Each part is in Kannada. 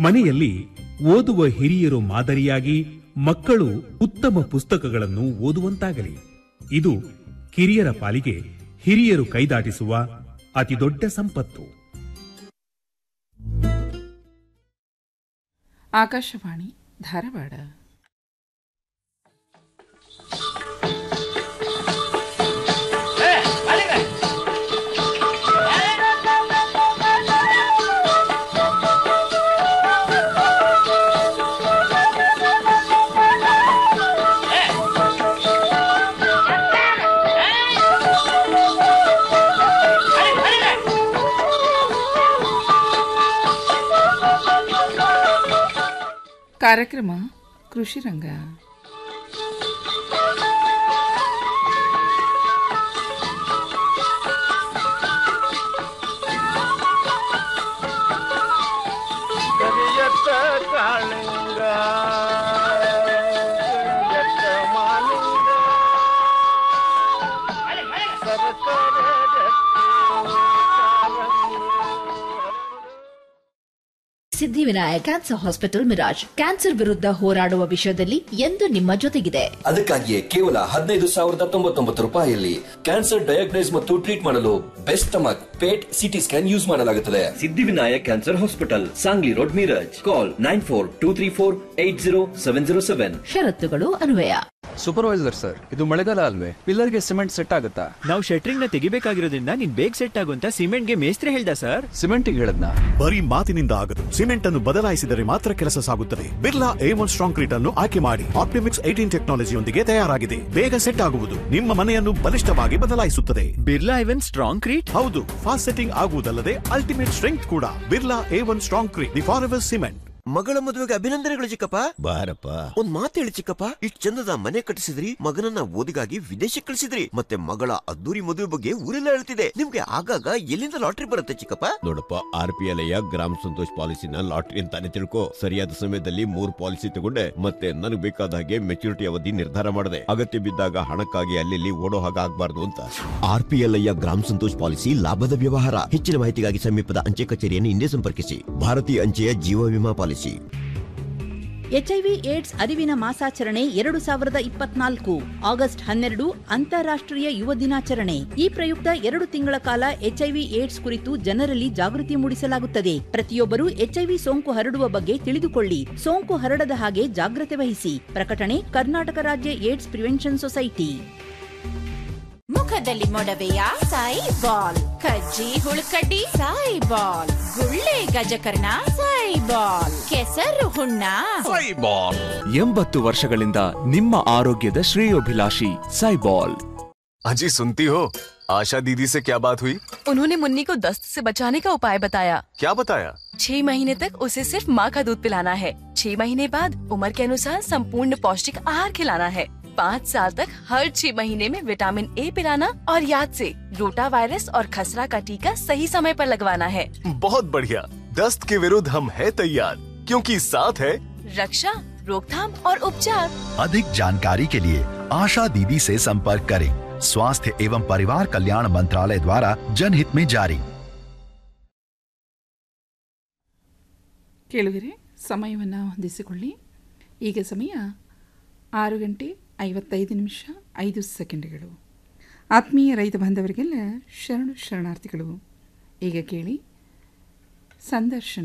ಮನೆಯಲ್ಲಿ ಓದುವ ಹಿರಿಯರು ಮಾದರಿಯಾಗಿ ಮಕ್ಕಳು ಉತ್ತಮ ಪುಸ್ತಕಗಳನ್ನು ಓದುವಂತಾಗಲಿ ಇದು ಕಿರಿಯರ ಪಾಲಿಗೆ ಹಿರಿಯರು ಕೈದಾಟಿಸುವ ಅತಿದೊಡ್ಡ ಸಂಪತ್ತು ಆಕಾಶವಾಣಿ ಧಾರವಾಡ ಕಾರ್ಯಕ್ರಮ ಕೃಷಿ ರಂಗ ಕರಿಯತ್ತ ಕಾಳಿಂಗ ಕರಿಯತ್ತ ಮಾಲಿಂಗ ಸರಸರ ಗಟ್ಟಿ ಕಾರಂಗಿ Siddhivinayak cancer hospital Miraj cancer ವಿರುದ್ಧ ಹೋರಾಡುವ ವಿಷಯದಲ್ಲಿ ಎಂದು ನಿಮ್ಮ ಜೊತೆಗಿದೆ ಅದಕ್ಕಾಗಿಯೇ ಕೇವಲ ಹದಿನೈದು ಸಾವಿರದ ತೊಂಬತ್ತೊಂಬತ್ತು ರೂಪಾಯಿಯಲ್ಲಿ ಕ್ಯಾನ್ಸರ್ ಡಯಾಗ್ನೈಸ್ ಮತ್ತು ಟ್ರೀಟ್ ಮಾಡಲು best stomach PET CT scan use ಮಾಡಲಾಗುತ್ತದೆ Siddhivinayak cancer hospital Sangli road Miraj call nine four two three four eight zero seven zero seven ಷರತ್ತುಗಳು ಅನ್ವಯ ಸೂಪರ್ವೈಸರ್ ಸರ್ ಇದು ಮಳೆಗಾಲ ಅಲ್ವೇ ಪಿಲ್ಲರ್ಗೆ ಸಿಮೆಂಟ್ ಸೆಟ್ ಆಗುತ್ತಾ ನಾವು ಶೆಟ್ರಿಂಗ್ ನ ತೆಗಿಬೇಕಾಗಿರೋದ್ರಿಂದ ನೀನ್ ಬೇಗ ಸೆಟ್ ಆಗುಂತ ಸಿಮೆಂಟ್ಗೆ ಮೇಸ್ತ್ರಿ ಹೇಳ್ದ ಸರ್ ಸಿಮೆಂಟಿಗೆ ಹೇಳದ್ನ ಬರೀ ಮಾತಿನಿಂದ ಆಗದು ಸಿಮೆಂಟ್ ಅನ್ನು ಬದಲಾಯಿಸಿದರೆ ಮಾತ್ರ ಕೆಲಸ ಸಾಗುತ್ತದೆ ಬಿರ್ಲಾ ಎ ಒನ್ ಸ್ಟ್ರಾಂಗ್ ಅನ್ನು ಆಯ್ಕೆ ಮಾಡಿ ಆಪ್ಟಿಮಿಕ್ಸ್ ಏಟೀನ್ ಟೆಕ್ನಾಲಜಿಯೊಂದಿಗೆ ತಯಾರಾಗಿದೆ ಬೇಗ ಸೆಟ್ ಆಗುವುದು ನಿಮ್ಮ ಮನೆಯನ್ನು ಬಲಿಷ್ಠವಾಗಿ ಬದಲಾಯಿಸುತ್ತದೆ ಬಿರ್ಲಾ ಐವನ್ ಸ್ಟ್ರಾಂಗ್ ಕ್ರೀಟ್ ಹೌದು ಫಾಸ್ಟ್ ಸೆಟ್ಟಿಂಗ್ ಆಗುವುದಲ್ಲದೆ ಅಲ್ಟಿಮೇಟ್ ಸ್ಟ್ರೆಂಗ್ ಕೂಡ Birla A one Strongcrete the forever cement ಮಗಳ ಮದುವೆಗೆ ಅಭಿನಂದನೆಗಳು ಚಿಕ್ಕಪ್ಪ ಬಾರಪ್ಪ ಒಂದ್ ಮಾತು ಹೇಳಿ ಚಿಕ್ಕಪ್ಪ ಇಷ್ಟ್ ಚಂದದ ಮನೆ ಕಟ್ಟಿಸಿದ್ರಿ ಮಗನನ್ನ ಓದಿಗಾಗಿ ವಿದೇಶಕ್ಕೆ ಕಳಿಸಿದ್ರಿ ಮತ್ತೆ ಮಗಳ ಅದ್ದೂರಿ ಮದುವೆ ಬಗ್ಗೆ ಊರೆಲ್ಲ ಹೇಳ್ತಿದೆ ನಿಮ್ಗೆ ಆಗಾಗ ಎಲ್ಲಿಂದ ಲಾಟ್ರಿ ಬರುತ್ತೆ ಚಿಕ್ಕಪ್ಪ ನೋಡಪ್ಪ ಆರ್ ಪಿ ಎಲ್ ಗ್ರಾಮ ಸಂತೋಷ್ ಪಾಲಿಸಿನ ಲಾಟ್ರಿ ಅಂತಾನೆ ತಿಳ್ಕೊ ಸರಿಯಾದ ಸಮಯದಲ್ಲಿ ಮೂರ್ ಪಾಲಿಸಿ ತಗೊಂಡೆ ಮತ್ತೆ ನನಗೆ ಬೇಕಾದ ಹಾಗೆ ಮೆಚುರಿಟಿ ಅವಧಿ ನಿರ್ಧಾರ ಮಾಡಿದೆ ಅಗತ್ಯ ಬಿದ್ದಾಗ ಹಣಕ್ಕಾಗಿ ಅಲ್ಲಿ ಓಡೋ ಹಾಗೆ ಆಗ್ಬಾರ್ದು ಅಂತ ಆರ್ ಪಿ ಎಲ್ ಗ್ರಾಮ ಸಂತೋಷ್ ಪಾಲಿಸಿ ಲಾಭದ ವ್ಯವಹಾರ ಹೆಚ್ಚಿನ ಮಾಹಿತಿಗಾಗಿ ಸಮೀಪದ ಅಂಚೆ ಕಚೇರಿಯನ್ನು ಹಿಂದೆ ಸಂಪರ್ಕಿಸಿ ಭಾರತೀಯ ಅಂಚೆಯ ಜೀವ ವಿಮಾ ಪಾಲಿಸಿ ಎಚ್ಐವಿ ಏಡ್ಸ್ ಅರಿವಿನ ಮಾಸಾಚರಣೆ ಎರಡು ಸಾವಿರದ ಇಪ್ಪತ್ನಾಲ್ಕು ಆಗಸ್ಟ್ ಹನ್ನೆರಡು ಅಂತಾರಾಷ್ಟ್ರೀಯ ಯುವ ದಿನಾಚರಣೆ ಈ ಪ್ರಯುಕ್ತ ಎರಡು ತಿಂಗಳ ಕಾಲ ಎಚ್ಐವಿ ಏಡ್ಸ್ ಕುರಿತು ಜನರಲ್ಲಿ ಜಾಗೃತಿ ಮೂಡಿಸಲಾಗುತ್ತದೆ ಪ್ರತಿಯೊಬ್ಬರು ಎಚ್ಐವಿ ಸೋಂಕು ಹರಡುವ ಬಗ್ಗೆ ತಿಳಿದುಕೊಳ್ಳಿ ಸೋಂಕು ಹರಡದ ಹಾಗೆ ಜಾಗ್ರತೆ ವಹಿಸಿ ಪ್ರಕಟಣೆ ಕರ್ನಾಟಕ ರಾಜ್ಯ ಏಡ್ಸ್ ಪ್ರಿವೆನ್ಷನ್ ಸೊಸೈಟಿ ಮುಖದಲ್ಲಿ ಮೊಡವೆಯ ಸಾಯಿ ಬಾಲ್ ಕಜ್ಜಿ ಹುಳುಕಡ್ಡಿ ಸಾಯಿ ಬಾಲ್ ಗುಳ್ಳೆ ಗಜಕರ್ಣ ಸಾಯಿ ಬಾಲ್ ಕೆಸರು ಹುಣ್ಣ ಎಂಬತ್ತು ವರ್ಷಗಳಿಂದ ನಿಮ್ಮ ಆರೋಗ್ಯದ ಶ್ರೇಯೋಭಿಲಾಷಿ ಸೈಬಾಲ್ अजी सुनती हो आशा दीदी से क्या बात हुई उन्होंने मुन्नी को दस्त से बचाने का उपाय बताया क्या बताया छह महीने तक उसे सिर्फ माँ का दूध पिलाना है छह महीने बाद उम्र के अनुसार संपूर्ण पौष्टिक आहार खिलाना है पाँच साल तक हर छह महीने में विटामिन ए पिलाना और याद से रोटा वायरस और खसरा का टीका सही समय पर लगवाना है बहुत बढ़िया दस्त के विरुद्ध हम है तैयार क्योंकि साथ है रक्षा रोकथाम और उपचार अधिक जानकारी के लिए आशा दीदी से संपर्क करें स्वास्थ्य एवं परिवार कल्याण मंत्रालय द्वारा जनहित में जारी ಕೇಳುಗರೆ ಸಮಯವನ್ನು ಹೊಂದಿಸಿಕೊಳ್ಳಿ ಈಗ ಸಮಯ ಆರು ಗಂಟೆ ಐವತ್ತೈದು ನಿಮಿಷ ಐದು ಸೆಕೆಂಡ್ಗಳು ಆತ್ಮೀಯ ರೈತ ಬಾಂಧವರಿಗೆಲ್ಲ ಶರಣು ಶರಣಾರ್ಥಿಗಳು ಈಗ ಕೇಳಿ ಸಂದರ್ಶನ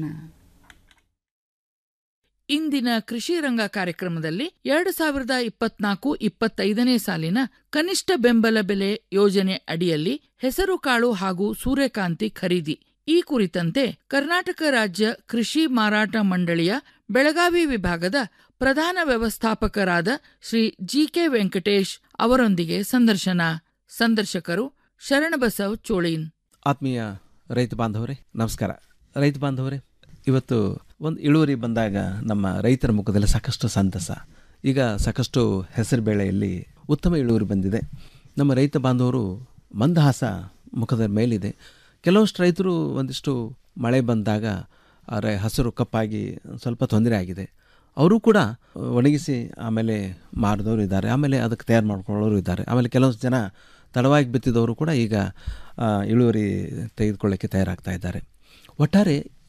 ಇಂದಿನ ಕೃಷಿ ರಂಗ ಕಾರ್ಯಕ್ರಮದಲ್ಲಿ ಎರಡು ಸಾವಿರದ ಇಪ್ಪತ್ನಾಲ್ಕು ಇಪ್ಪತ್ತೈದನೇ ಸಾಲಿನ ಕನಿಷ್ಠ ಬೆಂಬಲ ಬೆಲೆ ಯೋಜನೆ ಅಡಿಯಲ್ಲಿ ಹೆಸರುಕಾಳು ಹಾಗೂ ಸೂರ್ಯಕಾಂತಿ ಖರೀದಿ ಈ ಕುರಿತಂತೆ ಕರ್ನಾಟಕ ರಾಜ್ಯ ಕೃಷಿ ಮಾರಾಟ ಮಂಡಳಿಯ ಬೆಳಗಾವಿ ವಿಭಾಗದ ಪ್ರಧಾನ ವ್ಯವಸ್ಥಾಪಕರಾದ ಶ್ರೀ ಜಿಕೆ ವೆಂಕಟೇಶ್ ಅವರೊಂದಿಗೆ ಸಂದರ್ಶನ ಸಂದರ್ಶಕರು ಶರಣಬಸವ್ ಚೋಳೀನ್ ಆತ್ಮೀಯ ರೈತ ಬಾಂಧವರೇ ನಮಸ್ಕಾರ ರೈತ ಬಾಂಧವರೇ ಇವತ್ತು ಒಂದು ಇಳುವರಿ ಬಂದಾಗ ನಮ್ಮ ರೈತರ ಮುಖದಲ್ಲಿ ಸಾಕಷ್ಟು ಸಂತಸ ಈಗ ಸಾಕಷ್ಟು ಹೆಸರು ಬೆಳೆಯಲ್ಲಿ ಉತ್ತಮ ಇಳುವರಿ ಬಂದಿದೆ ನಮ್ಮ ರೈತ ಬಾಂಧವರು ಮಂದಹಾಸ ಮುಖದ ಮೇಲಿದೆ ಕೆಲವಷ್ಟು ರೈತರು ಒಂದಿಷ್ಟು ಮಳೆ ಬಂದಾಗ ಅವರ ಹಸಿರು ಕಪ್ಪಾಗಿ ಸ್ವಲ್ಪ ತೊಂದರೆ ಆಗಿದೆ ಅವರು ಕೂಡ ಒಣಗಿಸಿ ಆಮೇಲೆ ಮಾರಿದವರು ಇದ್ದಾರೆ ಆಮೇಲೆ ಅದಕ್ಕೆ ತಯಾರು ಮಾಡ್ಕೊಳ್ಳೋರು ಇದ್ದಾರೆ ಆಮೇಲೆ ಕೆಲವೊಂದು ಜನ ತಡವಾಗಿ ಬಿತ್ತಿದವರು ಕೂಡ ಈಗ ಆ, ಇಳುವರಿ ತೆಗೆದುಕೊಳ್ಳೋಕ್ಕೆ ತಯಾರಾಗ್ತಾ ಇದ್ದಾರೆ ಒಟ್ಟಾರೆ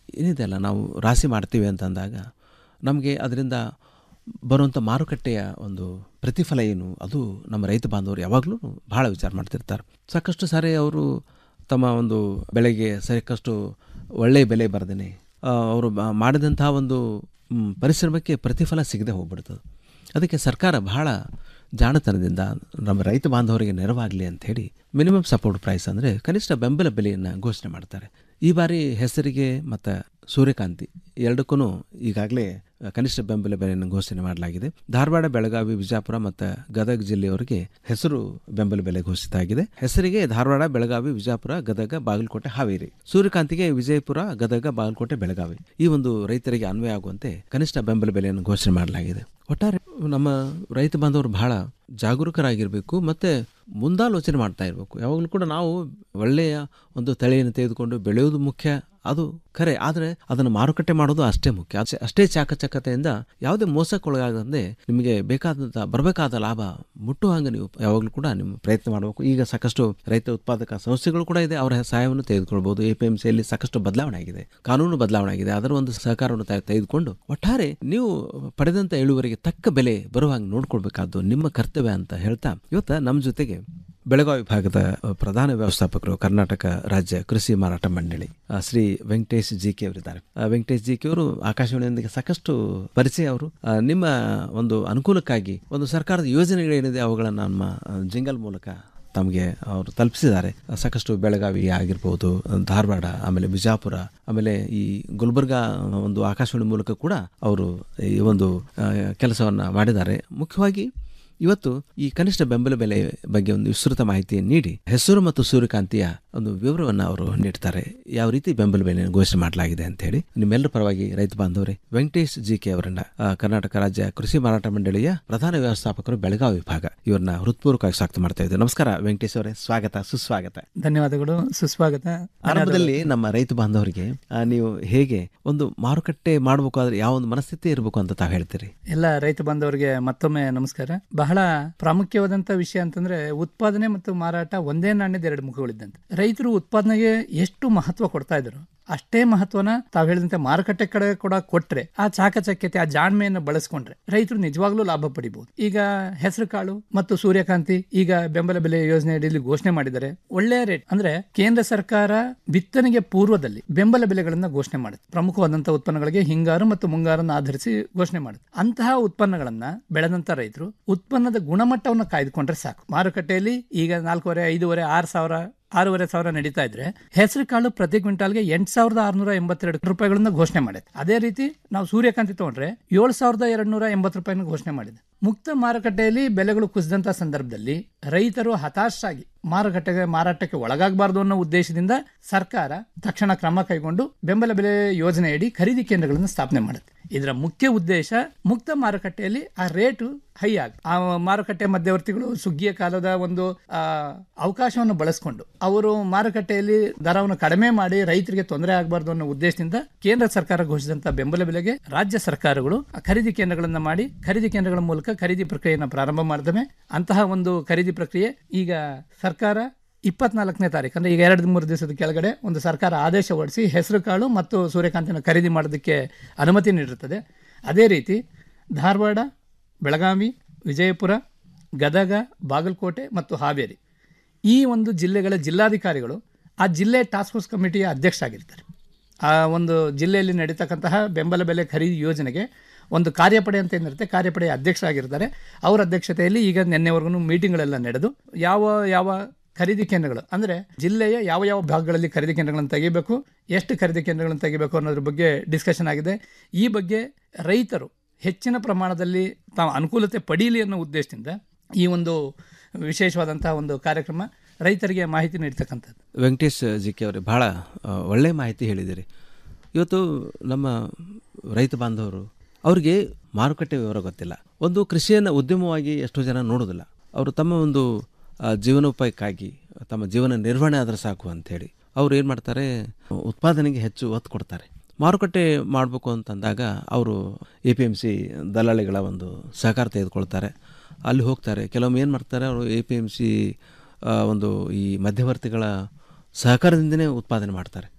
ಏನಿದೆ ಅಲ್ಲ ನಾವು ರಾಶಿ ಮಾಡ್ತೀವಿ ಅಂತಂದಾಗ ನಮಗೆ ಅದರಿಂದ ಬರುವಂಥ ಮಾರುಕಟ್ಟೆಯ ಒಂದು ಪ್ರತಿಫಲ ಏನು ಅದು ನಮ್ಮ ರೈತ ಬಾಂಧವರು ಯಾವಾಗಲೂ ಭಾಳ ವಿಚಾರ ಮಾಡ್ತಿರ್ತಾರೆ ಸಾಕಷ್ಟು ಸಾರಿ ಅವರು ತಮ್ಮ ಒಂದು ಬೆಳೆಗೆ ಸಾಕಷ್ಟು ಒಳ್ಳೆಯ ಬೆಲೆ ಬರದೇನೆ ಅವರು ಬ- ಮಾಡಿದಂಥ ಒಂದು ಮ್, ಪರಿಶ್ರಮಕ್ಕೆ ಪ್ರತಿಫಲ ಸಿಗದೆ ಹೋಗ್ಬಿಡ್ತದೆ ಅದಕ್ಕೆ ಸರ್ಕಾರ ಬಹಳ ಜಾಣತನದಿಂದ ನಮ್ಮ ರೈತ ಬಾಂಧವರಿಗೆ ನೆರವಾಗಲಿ ಅಂಥೇಳಿ ಮಿನಿಮಮ್ ಸಪೋರ್ಟ್ ಪ್ರೈಸ್ ಅಂದರೆ ಕನಿಷ್ಠ ಬೆಂಬಲ ಬೆಲೆಯನ್ನು ಘೋಷಣೆ ಮಾಡ್ತಾರೆ ಈ ಬಾರಿ ಹೆಸರಿಗೆ ಮತ್ತು ಸೂರ್ಯಕಾಂತಿ ಎರಡಕ್ಕೂ ಈಗಾಗಲೇ ಕನಿಷ್ಠ ಬೆಂಬಲ ಬೆಲೆಯನ್ನು ಘೋಷಣೆ ಮಾಡಲಾಗಿದೆ ಧಾರವಾಡ ಬೆಳಗಾವಿ ವಿಜಯಪುರ ಮತ್ತು ಗದಗ ಜಿಲ್ಲೆಯವರಿಗೆ ಹೆಸರು ಬೆಂಬಲ ಬೆಲೆ ಘೋಷಿತ ಆಗಿದೆ ಹೆಸರಿಗೆ ಧಾರವಾಡ ಬೆಳಗಾವಿ ವಿಜಯಪುರ ಗದಗ ಬಾಗಲಕೋಟೆ ಹಾವೇರಿ ಸೂರ್ಯಕಾಂತಿಗೆ ವಿಜಯಪುರ ಗದಗ ಬಾಗಲಕೋಟೆ ಬೆಳಗಾವಿ ಈ ಒಂದು ರೈತರಿಗೆ ಅನ್ವಯ ಆಗುವಂತೆ ಕನಿಷ್ಠ ಬೆಂಬಲ ಬೆಲೆಯನ್ನು ಘೋಷಣೆ ಮಾಡಲಾಗಿದೆ ಒಟ್ಟಾರೆ ನಮ್ಮ ರೈತ ಬಾಂಧವರು ಬಹಳ ಜಾಗರೂಕರಾಗಿರಬೇಕು ಮತ್ತು ಮುಂದಾಲೋಚನೆ ಮಾಡ್ತಾ ಇರಬೇಕು ಯಾವಾಗಲೂ ಕೂಡ ನಾವು ಒಳ್ಳೆಯ ಒಂದು ತಳಿಯನ್ನು ತೆಗೆದುಕೊಂಡು ಬೆಳೆಯೋದು ಮುಖ್ಯ ಅದು ಖರೆ ಆದರೆ ಅದನ್ನು ಮಾರುಕಟ್ಟೆ ಮಾಡೋದು ಅಷ್ಟೇ ಮುಖ್ಯ ಅಷ್ಟೇ- ಅಷ್ಟೇ ಚಾಕಚಕ್ಯತೆಯಿಂದ ಯಾವುದೇ ಮೋಸಕ್ಕೊಳಗಾಗದಂತೆ ನಿಮಗೆ ಬೇಕಾದಂಥ ಬರಬೇಕಾದ ಲಾಭ ಮುಟ್ಟುವ ಹಂಗೆ ನೀವು ಯಾವಾಗಲೂ ಕೂಡ ನಿಮ್ಮ ಪ್ರಯತ್ನ ಮಾಡಬೇಕು ಈಗ ಸಾಕಷ್ಟು ರೈತ ಉತ್ಪಾದಕ ಸಂಸ್ಥೆಗಳು ಕೂಡ ಇದೆ ಅವರ ಸಹಾಯವನ್ನು ತೆಗೆದುಕೊಳ್ಬಹುದು ಎ ಪಿ ಎಂ ಸಿಯಲ್ಲಿ ಸಾಕಷ್ಟು ಬದಲಾವಣೆ ಆಗಿದೆ ಕಾನೂನು ಬದಲಾವಣೆ ಆಗಿದೆ ಅದರ ಒಂದು ಸಹಕಾರವನ್ನು ತೆ- ತೆಗೆದುಕೊಂಡು ಒಟ್ಟಾರೆ ನೀವು ಪಡೆದಂಥ ಇಳುವರಿಗೆ ತಕ್ಕ ಬೆಲೆ ಬರುವ ಹಾಗೆ ನೋಡ್ಕೊಳ್ಬೇಕಾದ್ದು ನಿಮ್ಮ ಕರ್ತವ್ಯ ಅಂತ ಹೇಳ್ತಾ ಇವತ್ತು ನಮ್ಮ ಜೊತೆಗೆ ಬೆಳಗಾವಿ ವಿಭಾಗದ ಅ, ಪ್ರಧಾನ ವ್ಯವಸ್ಥಾಪಕರು ಕರ್ನಾಟಕ ರಾಜ್ಯ ಕೃಷಿ ಮಾರಾಟ ಮಂಡಳಿ ಆ, ಶ್ರೀ ವೆಂಕಟೇಶ್ ಜಿ ಕೆ ಅವರಿದ್ದಾರೆ ಆ, ವೆಂಕಟೇಶ್ ಜಿ ಕೆ ಅವರು ಆಕಾಶವಾಣಿಯೊಂದಿಗೆ ಸಾಕಷ್ಟು ಪರಿಚಯ ಅವರು ಆ, ನಿಮ್ಮ ಒಂದು ಅನುಕೂಲಕ್ಕಾಗಿ ಒಂದು ಸರ್ಕಾರದ ಯೋಜನೆಗಳೇನಿದೆ ಅವುಗಳನ್ನು ನಮ್ಮ ಆ, ಜಿಂಗಲ್ ಮೂಲಕ ತಮಗೆ ಅವರು ತಲುಪಿಸಿದ್ದಾರೆ ಸಾಕಷ್ಟು ಬೆಳಗಾವಿ ಆಗಿರ್ಬೋದು ಧಾರವಾಡ ಆಮೇಲೆ ಬಿಜಾಪುರ ಆಮೇಲೆ ಈ ಗುಲ್ಬರ್ಗಾ ಒಂದು ಆಕಾಶವಾಣಿ ಮೂಲಕ ಕೂಡ ಅವರು ಈ ಒಂದು ಕೆಲಸವನ್ನು ಮಾಡಿದ್ದಾರೆ ಮುಖ್ಯವಾಗಿ ಇವತ್ತು ಈ ಕನಿಷ್ಠ ಬೆಂಬಲ ಬೆಲೆ ಬಗ್ಗೆ ಒಂದು ವಿಸ್ತೃತ ಮಾಹಿತಿಯನ್ನು ನೀಡಿ ಹೆಸರು ಮತ್ತು ಸೂರ್ಯಕಾಂತಿಯ ಒಂದು ವಿವರವನ್ನು ಅವರು ನೀಡ್ತಾರೆ ಯಾವ ರೀತಿ ಬೆಂಬಲ ಬೆಲೆಯನ್ನು ಘೋಷಣೆ ಮಾಡಲಾಗಿದೆ ಅಂತ ಹೇಳಿ ನಿಮ್ಮೆಲ್ಲರ ಪರವಾಗಿ ರೈತ ಬಾಂಧವರೇ ವೆಂಕಟೇಶ್ ಜಿ ಕೆ ಅವರನ್ನ ಆ, ಕರ್ನಾಟಕ ರಾಜ್ಯ ಕೃಷಿ ಮಾರಾಟ ಮಂಡಳಿಯ ಪ್ರಧಾನ ವ್ಯವಸ್ಥಾಪಕರು ಬೆಳಗಾವಿ ವಿಭಾಗ ಇವರನ್ನ ಹೃತ್ಪೂರ್ವಕವಾಗಿ ಸ್ವಾಗತ ಮಾಡ್ತಾ ಇದ್ದೇವೆ ನಮಸ್ಕಾರ ವೆಂಕಟೇಶ್ ಅವರೇ ಸ್ವಾಗತ ಸುಸ್ವಾಗತ ಧನ್ಯವಾದಗಳು ಸುಸ್ವಾಗತ ಆರಂಭದಲ್ಲಿ ನಮ್ಮ ರೈತ ಬಾಂಧವರಿಗೆ ಆ, ನೀವು ಹೇಗೆ ಒಂದು ಮಾರುಕಟ್ಟೆ ಮಾಡಬೇಕಾದ್ರೆ ಯಾವ ಒಂದು ಮನಸ್ಥಿತಿ ಇರಬೇಕು ಅಂತ ತಾವು ಹೇಳ್ತೀರಿ ಎಲ್ಲ ರೈತ ಬಾಂಧವರಿಗೆ ಮತ್ತೊಮ್ಮೆ ನಮಸ್ಕಾರ ಬಹಳ ಪ್ರಾಮುಖ್ಯವಾದಂತ ವಿಷಯ ಅಂತಂದ್ರೆ ಉತ್ಪಾದನೆ ಮತ್ತು ಮಾರಾಟ ಒಂದೇ ನಾಣ್ಯದ ಎರಡು ಮುಖಗಳಿದ್ದಂತೆ ರೈತರು ಉತ್ಪಾದನೆಗೆ ಎಷ್ಟು ಮಹತ್ವ ಕೊಡ್ತಾ ಇದ್ರು ಅಷ್ಟೇ ಮಹತ್ವನ ತಾವ್ ಹೇಳಿದಂತೆ ಮಾರುಕಟ್ಟೆ ಕಡೆ ಕೂಡ ಕೊಟ್ರೆ ಆ ಚಾಕಚಕ್ಯತೆ ಆ ಜಾಣ್ಮೆಯನ್ನು ಬಳಸ್ಕೊಂಡ್ರೆ ರೈತರು ನಿಜವಾಗ್ಲೂ ಲಾಭ ಪಡಿಬಹುದು ಈಗ ಹೆಸರು ಕಾಳು ಮತ್ತು ಸೂರ್ಯಕಾಂತಿ ಈಗ ಬೆಂಬಲ ಬೆಲೆ ಯೋಜನೆ ಅಡಿಯಲ್ಲಿ ಘೋಷಣೆ ಮಾಡಿದ್ದಾರೆ ಒಳ್ಳೆಯ ರೇಟ್ ಅಂದ್ರೆ ಕೇಂದ್ರ ಸರ್ಕಾರ ಬಿತ್ತನೆಗೆ ಪೂರ್ವದಲ್ಲಿ ಬೆಂಬಲ ಬೆಲೆಗಳನ್ನ ಘೋಷಣೆ ಮಾಡುತ್ತೆ ಪ್ರಮುಖವಾದಂತಹ ಉತ್ಪನ್ನಗಳಿಗೆ ಹಿಂಗಾರು ಮತ್ತು ಮುಂಗಾರನ್ನು ಆಧರಿಸಿ ಘೋಷಣೆ ಮಾಡುತ್ತೆ ಅಂತಹ ಉತ್ಪನ್ನಗಳನ್ನ ಬೆಳೆದಂತ ರೈತರು ಉತ್ಪನ್ನದ ಗುಣಮಟ್ಟವನ್ನು ಕಾಯ್ದುಕೊಂಡ್ರೆ ಸಾಕು ಮಾರುಕಟ್ಟೆಯಲ್ಲಿ ಈಗ ನಾಲ್ಕೂವರೆ ಐದೂವರೆ ಆರು ಸಾವಿರ ಆರೂವರೆ ಸಾವಿರ ನಡೀತಾ ಇದ್ರೆ ಹೆಸರು ಕಾಳು ಪ್ರತಿ ಕ್ವಿಂಟಾಲ್ಗೆ ಎಂಟು ಸಾವಿರದ ಆರುನೂರ ಎಂಬತ್ತೆರಡು ರೂಪಾಯಿಗಳನ್ನ ಘೋಷಣೆ ಮಾಡಿದೆ ಅದೇ ರೀತಿ ನಾವು ಸೂರ್ಯಕಾಂತಿ ತಗೊಂಡ್ರೆ ಏಳು ಸಾವಿರದ ಎರಡು ನೂರ ಎಂಬತ್ತು ರೂಪಾಯಿನ ಘೋಷಣೆ ಮಾಡಿದೆ ಮುಕ್ತ ಮಾರುಕಟ್ಟೆಯಲ್ಲಿ ಬೆಲೆಗಳು ಕುಸಿದಂತ ಸಂದರ್ಭದಲ್ಲಿ ರೈತರು ಹತಾಶಾಗಿ ಮಾರುಕಟ್ಟೆಗೆ ಮಾರಾಟಕ್ಕೆ ಒಳಗಾಗಬಾರದು ಅನ್ನೋ ಉದ್ದೇಶದಿಂದ ಸರ್ಕಾರ ತಕ್ಷಣ ಕ್ರಮ ಕೈಗೊಂಡು ಬೆಂಬಲ ಬೆಲೆ ಯೋಜನೆಯಡಿ ಖರೀದಿ ಕೇಂದ್ರಗಳನ್ನು ಸ್ಥಾಪನೆ ಮಾಡುತ್ತೆ ಇದರ ಮುಖ್ಯ ಉದ್ದೇಶ ಮುಕ್ತ ಮಾರುಕಟ್ಟೆಯಲ್ಲಿ ಆ ರೇಟು ಹೈ ಆಗ ಆ ಮಾರುಕಟ್ಟೆ ಮಧ್ಯವರ್ತಿಗಳು ಸುಗ್ಗಿಯ ಕಾಲದ ಒಂದು ಆ, ಅವಕಾಶವನ್ನು ಬಳಸಿಕೊಂಡು ಅವರು ಮಾರುಕಟ್ಟೆಯಲ್ಲಿ ದರವನ್ನು ಕಡಿಮೆ ಮಾಡಿ ರೈತರಿಗೆ ತೊಂದರೆ ಆಗಬಾರ್ದು ಅನ್ನೋ ಉದ್ದೇಶದಿಂದ ಕೇಂದ್ರ ಸರ್ಕಾರ ಘೋಷಿಸಿದಂತಹ ಬೆಂಬಲ ಬೆಲೆಗೆ ರಾಜ್ಯ ಸರ್ಕಾರಗಳು ಆ ಖರೀದಿ ಕೇಂದ್ರಗಳನ್ನು ಮಾಡಿ ಖರೀದಿ ಕೇಂದ್ರಗಳ ಮೂಲಕ ಖರೀದಿ ಪ್ರಕ್ರಿಯೆಯನ್ನು ಪ್ರಾರಂಭ ಮಾಡಿದವೆ ಅಂತಹ ಒಂದು ಖರೀದಿ ಪ್ರಕ್ರಿಯೆ ಈಗ ಸರ್ಕಾರ ಇಪ್ಪತ್ನಾಲ್ಕನೇ ತಾರೀಕು ಅಂದ್ರೆ ಈಗ ಎರಡು ಮೂರು ದಿವಸದ ಕೆಳಗಡೆ ಒಂದು ಸರ್ಕಾರ ಆದೇಶ ಹೊರಡಿಸಿ ಹೆಸರು ಕಾಳು ಮತ್ತು ಸೂರ್ಯಕಾಂತಿನ ಖರೀದಿ ಮಾಡೋದಕ್ಕೆ ಅನುಮತಿ ನೀಡಿರುತ್ತದೆ ಅದೇ ರೀತಿ ಧಾರವಾಡ ಬೆಳಗಾವಿ ವಿಜಯಪುರ ಗದಗ ಬಾಗಲಕೋಟೆ ಮತ್ತು ಹಾವೇರಿ ಈ ಒಂದು ಜಿಲ್ಲೆಗಳ ಜಿಲ್ಲಾಧಿಕಾರಿಗಳು ಆ ಜಿಲ್ಲೆ ಟಾಸ್ಕ್ ಫೋರ್ಸ್ ಕಮಿಟಿಯ ಅಧ್ಯಕ್ಷರಾಗಿರ್ತಾರೆ ಆ ಒಂದು ಜಿಲ್ಲೆಯಲ್ಲಿ ನಡೀತಕ್ಕಂತಹ ಬೆಂಬಲ ಬೆಲೆ ಖರೀದಿ ಯೋಜನೆಗೆ ಒಂದು ಕಾರ್ಯಪಡೆ ಅಂತ ಏನಿರುತ್ತೆ ಕಾರ್ಯಪಡೆಯ ಅಧ್ಯಕ್ಷರಾಗಿರ್ತಾರೆ ಅವರ ಅಧ್ಯಕ್ಷತೆಯಲ್ಲಿ ಈಗ ನಿನ್ನೆವರೆಗೂ ಮೀಟಿಂಗ್ಗಳೆಲ್ಲ ನಡೆದು ಯಾವ ಯಾವ ಖರೀದಿ ಕೇಂದ್ರಗಳು ಅಂದರೆ ಜಿಲ್ಲೆಯ ಯಾವ ಯಾವ ಭಾಗಗಳಲ್ಲಿ ಖರೀದಿ ಕೇಂದ್ರಗಳನ್ನು ತೆಗಿಬೇಕು ಎಷ್ಟು ಖರೀದಿ ಕೇಂದ್ರಗಳನ್ನು ತೆಗಿಬೇಕು ಅನ್ನೋದ್ರ ಬಗ್ಗೆ ಡಿಸ್ಕಷನ್ ಆಗಿದೆ ಈ ಬಗ್ಗೆ ರೈತರು ಹೆಚ್ಚಿನ ಪ್ರಮಾಣದಲ್ಲಿ ತಾವು ಅನುಕೂಲತೆ ಪಡೀಲಿ ಅನ್ನೋ ಉದ್ದೇಶದಿಂದ ಈ ಒಂದು ವಿಶೇಷವಾದಂತಹ ಒಂದು ಕಾರ್ಯಕ್ರಮ ರೈತರಿಗೆ ಮಾಹಿತಿ ನೀಡ್ತಕ್ಕಂಥದ್ದು ವೆಂಕಟೇಶ್ ಜಿ ಕೆ ಅವರೇ ಭಾಳ ಆ, ಒಳ್ಳೆಯ ಮಾಹಿತಿ ಹೇಳಿದ್ದೀರಿ ಇವತ್ತು ನಮ್ಮ ರೈತ ಬಾಂಧವರು ಅವರಿಗೆ ಮಾರುಕಟ್ಟೆ ವಿವರ ಗೊತ್ತಿಲ್ಲ ಒಂದು ಕೃಷಿಯನ್ನು ಉದ್ಯಮವಾಗಿ ಎಷ್ಟೋ ಜನ ನೋಡೋದಿಲ್ಲ ಅವರು ತಮ್ಮ ಒಂದು ಆ, ಜೀವನೋಪಾಯಕ್ಕಾಗಿ ತಮ್ಮ ಜೀವನ ನಿರ್ವಹಣೆ ಆದ್ರೆ ಸಾಕು ಅಂಥೇಳಿ ಅವ್ರು ಏನು ಮಾಡ್ತಾರೆ ಉತ್ಪಾದನೆಗೆ ಹೆಚ್ಚು ಒತ್ತು ಕೊಡ್ತಾರೆ ಮಾರುಕಟ್ಟೆ ಮಾಡಬೇಕು ಅಂತಂದಾಗ ಅವರು ಎ ಪಿ ಎಮ್ ಸಿ ದಲ್ಲಾಳಿಗಳ ಒಂದು ಸಹಕಾರ ತೆಗೆದುಕೊಳ್ತಾರೆ ಅಲ್ಲಿ ಹೋಗ್ತಾರೆ ಕೆಲವೊಮ್ಮೆ ಏನು ಮಾಡ್ತಾರೆ ಅವರು ಎ ಪಿ ಎಮ್ ಸಿ ಒಂದು ಈ ಮಧ್ಯವರ್ತಿಗಳ ಸಹಕಾರದಿಂದನೇ ಉತ್ಪಾದನೆ ಮಾಡ್ತಾರೆ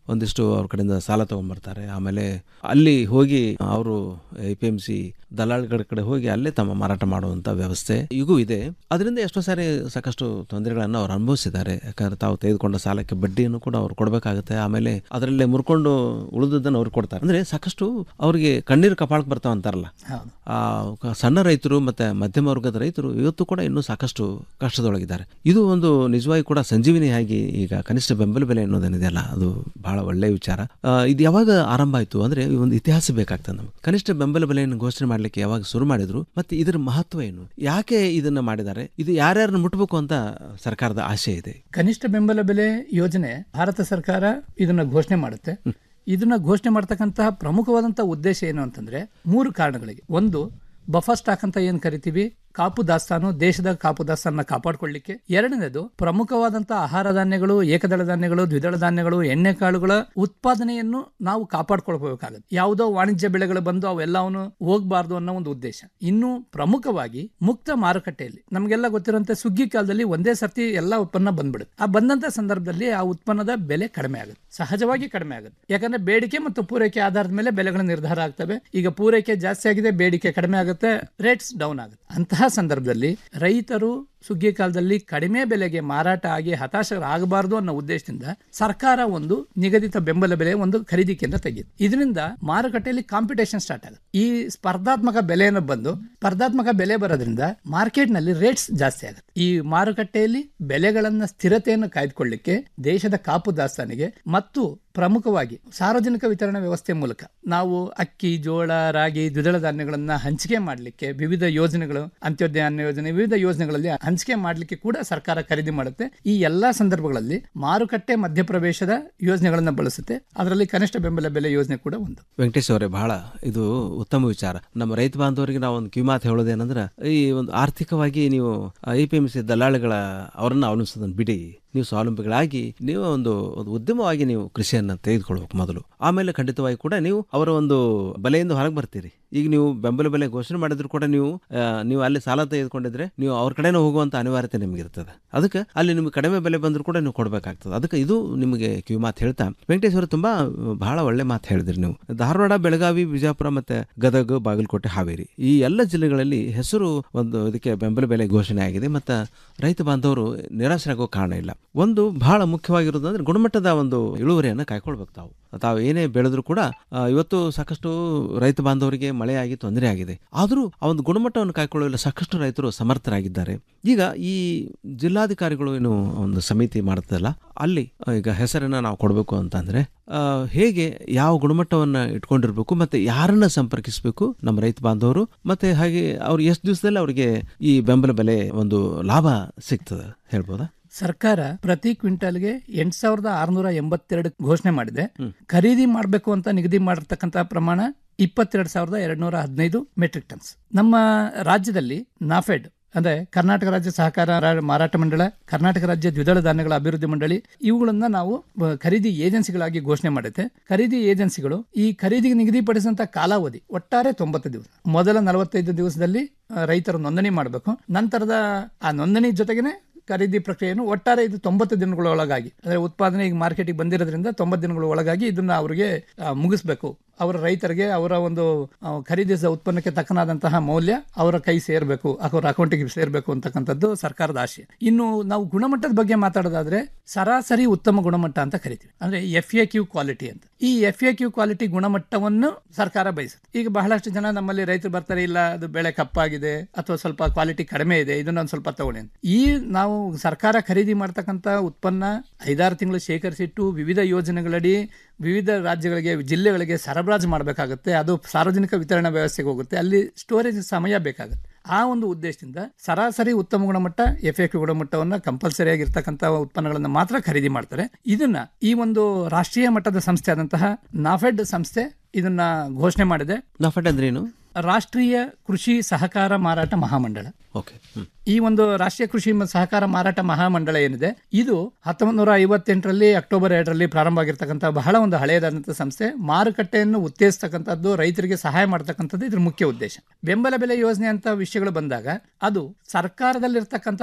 ಒಂದಿಷ್ಟು ಅವ್ರ ಕಡೆಯಿಂದ ಸಾಲ ತಗೊಂಡ್ಬರ್ತಾರೆ ಆಮೇಲೆ ಅಲ್ಲಿ ಹೋಗಿ ಅವರು ಎ ಪಿ ಎಂ ಸಿ ದಲ್ಲಾಳಿಗಳ ಕಡೆ ಹೋಗಿ ಅಲ್ಲೇ ತಮ್ಮ ಮಾರಾಟ ಮಾಡುವಂತ ವ್ಯವಸ್ಥೆ ಈಗೂ ಇದೆ ಅದರಿಂದ ಎಷ್ಟೋ ಸಾರಿ ಸಾಕಷ್ಟು ತೊಂದರೆಗಳನ್ನು ಅವ್ರು ಅನುಭವಿಸಿದ್ದಾರೆ ಯಾಕಂದ್ರೆ ತಾವು ತೆಗೆದುಕೊಂಡ ಸಾಲಕ್ಕೆ ಬಡ್ಡಿಯನ್ನು ಕೂಡ ಅವ್ರು ಕೊಡಬೇಕಾಗುತ್ತೆ ಆಮೇಲೆ ಅದರಲ್ಲೇ ಮುರ್ಕೊಂಡು ಉಳಿದದ್ದನ್ನು ಅವ್ರಿಗೆ ಕೊಡ್ತಾರೆ ಅಂದ್ರೆ ಸಾಕಷ್ಟು ಅವ್ರಿಗೆ ಕಣ್ಣೀರು ಕಪಾಳಕ್ಕೆ ಬರ್ತಾವ ಅಂತಾರಲ್ಲ ಹೌದು. ಆ ಕ- ಸಣ್ಣ ರೈತರು ಮತ್ತೆ ಮಧ್ಯಮ ವರ್ಗದ ರೈತರು ಇವತ್ತು ಕೂಡ ಇನ್ನೂ ಸಾಕಷ್ಟು ಕಷ್ಟದೊಳಗಿದ್ದಾರೆ ಇದು ಒಂದು ನಿಜವಾಗಿ ಕೂಡ ಸಂಜೀವಿನಿಯಾಗಿ ಈಗ ಕನಿಷ್ಠ ಬೆಂಬಲ ಬೆಲೆ ಅನ್ನೋದೇನಿದೆಯಲ್ಲ ಅದು ಬಹಳ ಒಳ್ಳೆಯ ವಿಚಾರ ಆ, ಇದು ಯಾವಾಗ ಆರಂಭ ಆಯಿತು ಅಂದ್ರೆ ಈ ಒಂದು ಇತಿಹಾಸ ಬೇಕಾಗ್ತದೆ ನಮಗೆ ಕನಿಷ್ಠ ಬೆಂಬಲ ಬೆಲೆಯನ್ನು ಘೋಷಣೆ ಮಾಡಲಿಕ್ಕೆ ಯಾವಾಗ ಶುರು ಮಾಡಿದ್ರು ಮತ್ತೆ ಇದರ ಮಹತ್ವ ಏನು ಯಾಕೆ ಇದನ್ನ ಮಾಡಿದ್ದಾರೆ ಇದು ಯಾರ್ಯಾರನ್ನ ಮುಟ್ಟಬೇಕು ಅಂತ ಸರ್ಕಾರದ ಆಶೆ ಇದೆ ಕನಿಷ್ಠ ಬೆಂಬಲ ಬೆಲೆ ಯೋಜನೆ ಭಾರತ ಸರ್ಕಾರ ಇದನ್ನ ಘೋಷಣೆ ಮಾಡುತ್ತೆ ಇದನ್ನ ಘೋಷಣೆ ಮಾಡ್ತಕ್ಕಂತಹ ಪ್ರಮುಖವಾದಂತಹ ಉದ್ದೇಶ ಏನು ಅಂತಂದ್ರೆ ಮೂರು ಕಾರಣಗಳಿಗೆ ಒಂದು ಬಫರ್ ಸ್ಟಾಕ್ ಅಂತ ಏನ್ ಕರಿತೀವಿ ಕಾಪು ದಾಸ್ತಾನು ದೇಶದ ಕಾಪು ದಾಸ್ತಾನ ಕಾಪಾಡ್ಕೊಳ್ಳಿಕ್ಕೆ ಎರಡನೇದು ಪ್ರಮುಖವಾದಂತಹ ಆಹಾರ ಧಾನ್ಯಗಳು ಏಕದಳ ಧಾನ್ಯಗಳು ದ್ವಿದಳ ಧಾನ್ಯಗಳು ಎಣ್ಣೆ ಕಾಳುಗಳ ಉತ್ಪಾದನೆಯನ್ನು ನಾವು ಕಾಪಾಡ್ಕೊಳ್ಬೇಕಾಗುತ್ತೆ ಯಾವುದೋ ವಾಣಿಜ್ಯ ಬೆಳೆಗಳು ಬಂದು ಅವೆಲ್ಲವನ್ನು ಹೋಗ್ಬಾರ್ದು ಅನ್ನೋ ಒಂದು ಉದ್ದೇಶ ಇನ್ನು ಪ್ರಮುಖವಾಗಿ ಮುಕ್ತ ಮಾರುಕಟ್ಟೆಯಲ್ಲಿ ನಮಗೆಲ್ಲ ಗೊತ್ತಿರುವಂತೆ ಸುಗ್ಗಿ ಕಾಲದಲ್ಲಿ ಒಂದೇ ಸರ್ತಿ ಎಲ್ಲ ಉತ್ಪನ್ನ ಬಂದ್ಬಿಡುತ್ತೆ ಆ ಬಂದಂತ ಸಂದರ್ಭದಲ್ಲಿ ಆ ಉತ್ಪನ್ನದ ಬೆಲೆ ಕಡಿಮೆ ಆಗುತ್ತೆ ಸಹಜವಾಗಿ ಕಡಿಮೆ ಆಗುತ್ತೆ ಯಾಕಂದ್ರೆ ಬೇಡಿಕೆ ಮತ್ತು ಪೂರೈಕೆ ಆಧಾರದ ಮೇಲೆ ಬೆಲೆಗಳ ನಿರ್ಧಾರ ಆಗ್ತವೆ ಈಗ ಪೂರೈಕೆ ಜಾಸ್ತಿ ಆಗಿದೆ ಬೇಡಿಕೆ ಕಡಿಮೆ ಆಗುತ್ತೆ ರೇಟ್ಸ್ ಡೌನ್ ಆಗುತ್ತೆ ಅಂತಹ ಸಂದರ್ಭದಲ್ಲಿ ರೈತರು ಸುಗ್ಗಿ ಕಾಲದಲ್ಲಿ ಕಡಿಮೆ ಬೆಲೆಗೆ ಮಾರಾಟ ಆಗಿ ಹತಾಶರಾಗಬಾರದು ಅನ್ನೋ ಉದ್ದೇಶದಿಂದ ಸರ್ಕಾರ ಒಂದು ನಿಗದಿತ ಬೆಂಬಲ ಬೆಲೆ ಒಂದು ಖರೀದಿ ಕೇಂದ್ರ ತೆಗೆಯಿತು ಇದರಿಂದ ಮಾರುಕಟ್ಟೆಯಲ್ಲಿ ಕಾಂಪಿಟೇಷನ್ ಸ್ಟಾರ್ಟ್ ಆಗುತ್ತೆ ಈ ಸ್ಪರ್ಧಾತ್ಮಕ ಬೆಲೆಯನ್ನು ಬಂದು ಸ್ಪರ್ಧಾತ್ಮಕ ಬೆಲೆ ಬರೋದ್ರಿಂದ ಮಾರ್ಕೆಟ್ ನಲ್ಲಿ ರೇಟ್ಸ್ ಜಾಸ್ತಿ ಆಗುತ್ತೆ ಈ ಮಾರುಕಟ್ಟೆಯಲ್ಲಿ ಬೆಲೆಗಳನ್ನ ಸ್ಥಿರತೆಯನ್ನು ಕಾಯ್ದುಕೊಳ್ಳಿಕ್ಕೆ ದೇಶದ ಕಾಪು ದಾಸ್ತಾನಿಗೆ ಮತ್ತು ಪ್ರಮುಖವಾಗಿ ಸಾರ್ವಜನಿಕ ವಿತರಣಾ ವ್ಯವಸ್ಥೆ ಮೂಲಕ ನಾವು ಅಕ್ಕಿ ಜೋಳ ರಾಗಿ ದ್ವಿದಳ ಧಾನ್ಯಗಳನ್ನ ಹಂಚಿಕೆ ಮಾಡಲಿಕ್ಕೆ ವಿವಿಧ ಯೋಜನೆಗಳು ಅಂತ್ಯೋದಯ ಅನ್ನ ಯೋಜನೆ ವಿವಿಧ ಯೋಜನೆಗಳಲ್ಲಿ ಹಂಚಿಕೆ ಮಾಡಲಿಕ್ಕೆ ಕೂಡ ಸರ್ಕಾರ ಖರೀದಿ ಮಾಡುತ್ತೆ ಈ ಎಲ್ಲಾ ಸಂದರ್ಭಗಳಲ್ಲಿ ಮಾರುಕಟ್ಟೆ ಮಧ್ಯಪ್ರವೇಶದ ಯೋಜನೆಗಳನ್ನ ಬಳಸುತ್ತೆ ಅದರಲ್ಲಿ ಕನಿಷ್ಠ ಬೆಂಬಲ ಬೆಲೆ ಯೋಜನೆ ಕೂಡ ಒಂದು ವೆಂಕಟೇಶ್ ಅವರೇ ಬಹಳ ಇದು ಉತ್ತಮ ವಿಚಾರ ನಮ್ಮ ರೈತ ಬಾಂಧವರಿಗೆ ನಾವು ಒಂದು ಕಿವಿಮಾತು ಹೇಳೋದೇನಂದ್ರೆ ಈ ಒಂದು ಆರ್ಥಿಕವಾಗಿ ನೀವು ಐ ಪಿ ಎಂ ಸಿ ದಲ್ಲಾಳಿಗಳ ಅವರನ್ನ ಅವಲಂಬಿಸೋದನ್ನು ಬಿಡಿ ನೀವು ಸ್ವಾವಲಂಬಿಗಳಾಗಿ ನೀವು ಒಂದು ಒಂದು ಉದ್ಯಮವಾಗಿ ನೀವು ಕೃಷಿಯನ್ನ ತೆಗೆದುಕೊಳ್ಬೇಕು ಮೊದಲು ಆಮೇಲೆ ಖಂಡಿತವಾಗಿ ಕೂಡ ನೀವು ಅವರ ಒಂದು ಬಲೆಯಿಂದ ಹೊರಗೆ ಬರ್ತೀರಿ ಈಗ ನೀವು ಬೆಂಬಲ ಬೆಲೆ ಘೋಷಣೆ ಮಾಡಿದ್ರು ಕೂಡ ನೀವು ಆ, ನೀವು ಅಲ್ಲಿ ಸಾಲ ತೆಗೆದುಕೊಂಡಿದ್ರೆ ನೀವು ಅವ್ರ ಕಡೆನೇ ಹೋಗುವಂತ ಅನಿವಾರ್ಯತೆ ನಿಮ್ಗೆ ಇರ್ತದೆ ಅದಕ್ಕೆ ಅಲ್ಲಿ ನಿಮ್ಗೆ ಕಡಿಮೆ ಬೆಲೆ ಬಂದ್ರು ಕೂಡ ನೀವು ಕೊಡಬೇಕಾಗ್ತದೆ ಅದಕ್ಕೆ ಇದು ನಿಮಗೆ ಕಿವಿ ಮಾತು ಹೇಳ್ತಾ ವೆಂಕಟೇಶ್ ಅವರು ತುಂಬಾ ಬಹಳ ಒಳ್ಳೆ ಮಾತು ಹೇಳಿದ್ರಿ ನೀವು ಧಾರವಾಡ ಬೆಳಗಾವಿ ಬಿಜಾಪುರ ಮತ್ತೆ ಗದಗ ಬಾಗಲಕೋಟೆ ಹಾವೇರಿ ಈ ಎಲ್ಲ ಜಿಲ್ಲೆಗಳಲ್ಲಿ ಹೆಸರು ಒಂದು ಇದಕ್ಕೆ ಬೆಂಬಲ ಬೆಲೆ ಘೋಷಣೆ ಆಗಿದೆ ಮತ್ತು ರೈತ ಬಾಂಧವರು ನಿರಾಶರಾಗೋ ಕಾರಣ ಇಲ್ಲ ಒಂದು ಬಹಳ ಮುಖ್ಯವಾಗಿರೋದು ಅಂದ್ರೆ ಗುಣಮಟ್ಟದ ಒಂದು ಇಳುವರಿಯನ್ನು ಕಾಯ್ಕೊಳ್ಬೇಕು ತಾವು ತಾವು ಏನೇ ಬೆಳೆದ್ರು ಕೂಡ ಆ, ಇವತ್ತು ಸಾಕಷ್ಟು ರೈತ ಬಾಂಧವರಿಗೆ ಮಳೆಯಾಗಿ ತೊಂದರೆ ಆಗಿದೆ ಆದರೂ ಆ ಒಂದು ಗುಣಮಟ್ಟವನ್ನು ಕಾಯ್ಕೊಳ್ಳಲು ಸಾಕಷ್ಟು ರೈತರು ಸಮರ್ಥರಾಗಿದ್ದಾರೆ ಈಗ ಈ ಜಿಲ್ಲಾಧಿಕಾರಿಗಳು ಏನು ಒಂದು ಸಮಿತಿ ಮಾಡ್ತದಲ್ಲ ಅಲ್ಲಿ ಆ, ಈಗ ಹೆಸರನ್ನ ನಾವು ಕೊಡಬೇಕು ಅಂತಂದ್ರೆ ಆ, ಹೇಗೆ ಯಾವ ಗುಣಮಟ್ಟವನ್ನ ಇಟ್ಕೊಂಡಿರ್ಬೇಕು ಮತ್ತೆ ಯಾರನ್ನ ಸಂಪರ್ಕಿಸಬೇಕು ನಮ್ಮ ರೈತ ಬಾಂಧವರು ಮತ್ತೆ ಹಾಗೆ ಅವ್ರು ಎಷ್ಟು ದಿವಸದಲ್ಲಿ ಅವರಿಗೆ ಈ ಬೆಂಬಲ ಬೆಲೆ ಒಂದು ಲಾಭ ಸಿಗ್ತದೆ ಹೇಳ್ಬೋದಾ ಸರ್ಕಾರ ಪ್ರತಿ ಕ್ವಿಂಟಲ್ಗೆ ಎಂಟ್ ಸಾವಿರದ ಆರ್ನೂರ ಎಂಬತ್ತೆರಡು ಘೋಷಣೆ ಮಾಡಿದೆ ಖರೀದಿ ಮಾಡಬೇಕು ಅಂತ ನಿಗದಿ ಮಾಡಿರ್ತಕ್ಕಂಥ ಪ್ರಮಾಣ ಇಪ್ಪತ್ತೆರಡು ಸಾವಿರದ ಎರಡ್ ನೂರ ಹದಿನೈದು ಮೆಟ್ರಿಕ್ ಟನ್ಸ್ ನಮ್ಮ ರಾಜ್ಯದಲ್ಲಿ ನಾಫೆಡ್ ಅಂದ್ರೆ ಕರ್ನಾಟಕ ರಾಜ್ಯ ಸಹಕಾರ ರಾ- ಮಾರಾಟ ಮಂಡಳ ಕರ್ನಾಟಕ ರಾಜ್ಯ ದ್ವಿದಳ ಧಾನ್ಯಗಳ ಅಭಿವೃದ್ಧಿ ಮಂಡಳಿ ಇವುಗಳನ್ನ ನಾವು ಬ- ಖರೀದಿ ಏಜೆನ್ಸಿಗಳಾಗಿ ಘೋಷಣೆ ಮಾಡುತ್ತೆ ಖರೀದಿ ಏಜೆನ್ಸಿಗಳು ಈ ಖರೀದಿಗೆ ನಿಗದಿಪಡಿಸಿದಂತ ಕಾಲಾವಧಿ ಒಟ್ಟಾರೆ ತೊಂಬತ್ತು ದಿವಸ ಮೊದಲ ನಲವತ್ತೈದು ದಿವಸದಲ್ಲಿ ಆ, ರೈತರು ನೋಂದಣಿ ಮಾಡಬೇಕು ನಂತರದ ಆ ನೋಂದಣಿ ಜೊತೆಗೇನೆ ಖರೀದಿ ಪ್ರಕ್ರಿಯೆಯನ್ನು ಒಟ್ಟಾರೆ ಇದು ತೊಂಬತ್ತು ದಿನಗಳ ಒಳಗಾಗಿ ಅಂದ್ರೆ ಉತ್ಪಾದನೆ ಈಗ ಮಾರ್ಕೆಟಿಗೆ ಬಂದಿರೋದ್ರಿಂದ ತೊಂಬತ್ತು ದಿನಗಳ ಒಳಗಾಗಿ ಇದನ್ನ ಅವರಿಗೆ ಮುಗಿಸ್ಬೇಕು ಅವರ ರೈತರಿಗೆ ಅವರ ಒಂದು ಆ, ಖರೀದಿಸಿದ ಉತ್ಪನ್ನಕ್ಕೆ ತಕ್ಕನಾದಂತಹ ಮೌಲ್ಯ ಅವರ ಕೈ ಸೇರ್ಬೇಕು ಅವರ ಅಕೌಂಟಿಗೆ ಸೇರ್ಬೇಕು ಅಂತಕ್ಕಂಥದ್ದು ಸರ್ಕಾರದ ಆಶಯ ಇನ್ನು ನಾವು ಗುಣಮಟ್ಟದ ಬಗ್ಗೆ ಮಾತಾಡೋದಾದ್ರೆ ಸರಾಸರಿ ಉತ್ತಮ ಗುಣಮಟ್ಟ ಅಂತ ಕರಿತೀವಿ ಅಂದ್ರೆ ಎಫ್ ಎ ಕ್ಯೂ ಕ್ವಾಲಿಟಿ ಅಂತ ಈ ಎಫ್ ಎ ಕ್ಯೂ ಕ್ವಾಲಿಟಿ ಗುಣಮಟ್ಟವನ್ನು ಸರ್ಕಾರ ಬಯಸುತ್ತೆ ಈಗ ಬಹಳಷ್ಟು ಜನ ನಮ್ಮಲ್ಲಿ ರೈತರು ಬರ್ತಾರೆ ಇಲ್ಲ ಅದು ಬೆಳೆ ಕಪ್ಪಾಗಿದೆ ಅಥವಾ ಸ್ವಲ್ಪ ಕ್ವಾಲಿಟಿ ಕಡಿಮೆ ಇದೆ ಇದನ್ನ ಒಂದು ಸ್ವಲ್ಪ ತಗೊಳ್ಳಿ ಅಂತ ಈ ನಾವು ಸರ್ಕಾರ ಖರೀದಿ ಮಾಡ್ತಕ್ಕಂಥ ಉತ್ಪನ್ನ ಐದಾರು ತಿಂಗಳು ಶೇಖರಿಸಿಟ್ಟು ವಿವಿಧ ಯೋಜನೆಗಳಡಿ ವಿವಿಧ ರಾಜ್ಯಗಳಿಗೆ ಜಿಲ್ಲೆಗಳಿಗೆ ಸರಬರಾಜು ಮಾಡಬೇಕಾಗುತ್ತೆ ಅದು ಸಾರ್ವಜನಿಕ ವಿತರಣಾ ವ್ಯವಸ್ಥೆಗೆ ಹೋಗುತ್ತೆ ಅಲ್ಲಿ ಸ್ಟೋರೇಜ್ ಸಮಯ ಬೇಕಾಗುತ್ತೆ ಆ ಒಂದು ಉದ್ದೇಶದಿಂದ ಸರಾಸರಿ ಉತ್ತಮ ಗುಣಮಟ್ಟ ಎಫ್ ಎ ಗುಣಮಟ್ಟವನ್ನು ಕಂಪಲ್ಸರಿ ಆಗಿರ್ತಕ್ಕಂಥ ಉತ್ಪನ್ನಗಳನ್ನು ಮಾತ್ರ ಖರೀದಿ ಮಾಡ್ತಾರೆ ಇದನ್ನ ಈ ಒಂದು ರಾಷ್ಟ್ರೀಯ ಮಟ್ಟದ ಸಂಸ್ಥೆ ಆದಂತಹ ನಾಫೆಡ್ ಸಂಸ್ಥೆ ಇದನ್ನ ಘೋಷಣೆ ಮಾಡಿದೆ ನಾಫೆಡ್ ಅಂದ್ರೇನು ರಾಷ್ಟ್ರೀಯ ಕೃಷಿ ಸಹಕಾರ ಮಾರಾಟ ಮಹಾಮಂಡಳ ಓಕೆ ಈ ಒಂದು ರಾಷ್ಟ್ರೀಯ ಕೃಷಿ ಮ- ಸಹಕಾರ ಮಾರಾಟ ಮಹಾಮಂಡಳ ಏನಿದೆ ಇದು ಹತ್ತೊಂಬತ್ತು ನೂರ ಐವತ್ತೆಂಟರಲ್ಲಿ ಅಕ್ಟೋಬರ್ ಎರಡರಲ್ಲಿ ಪ್ರಾರಂಭ ಆಗಿರ್ತಕ್ಕಂಥ ಬಹಳ ಒಂದು ಹಳೆಯದಾದಂಥ ಸಂಸ್ಥೆ ಮಾರುಕಟ್ಟೆಯನ್ನು ಉತ್ತೇಜಿಸ್ತಕ್ಕಂಥದ್ದು ರೈತರಿಗೆ ಸಹಾಯ ಮಾಡ್ತಕ್ಕಂಥದ್ದು ಇದ್ರ ಮುಖ್ಯ ಉದ್ದೇಶ ಬೆಂಬಲ ಬೆಲೆ ಯೋಜನೆ ಅಂತ ವಿಷಯಗಳು ಬಂದಾಗ ಅದು ಸರ್ಕಾರದಲ್ಲಿರ್ತಕ್ಕಂತಹ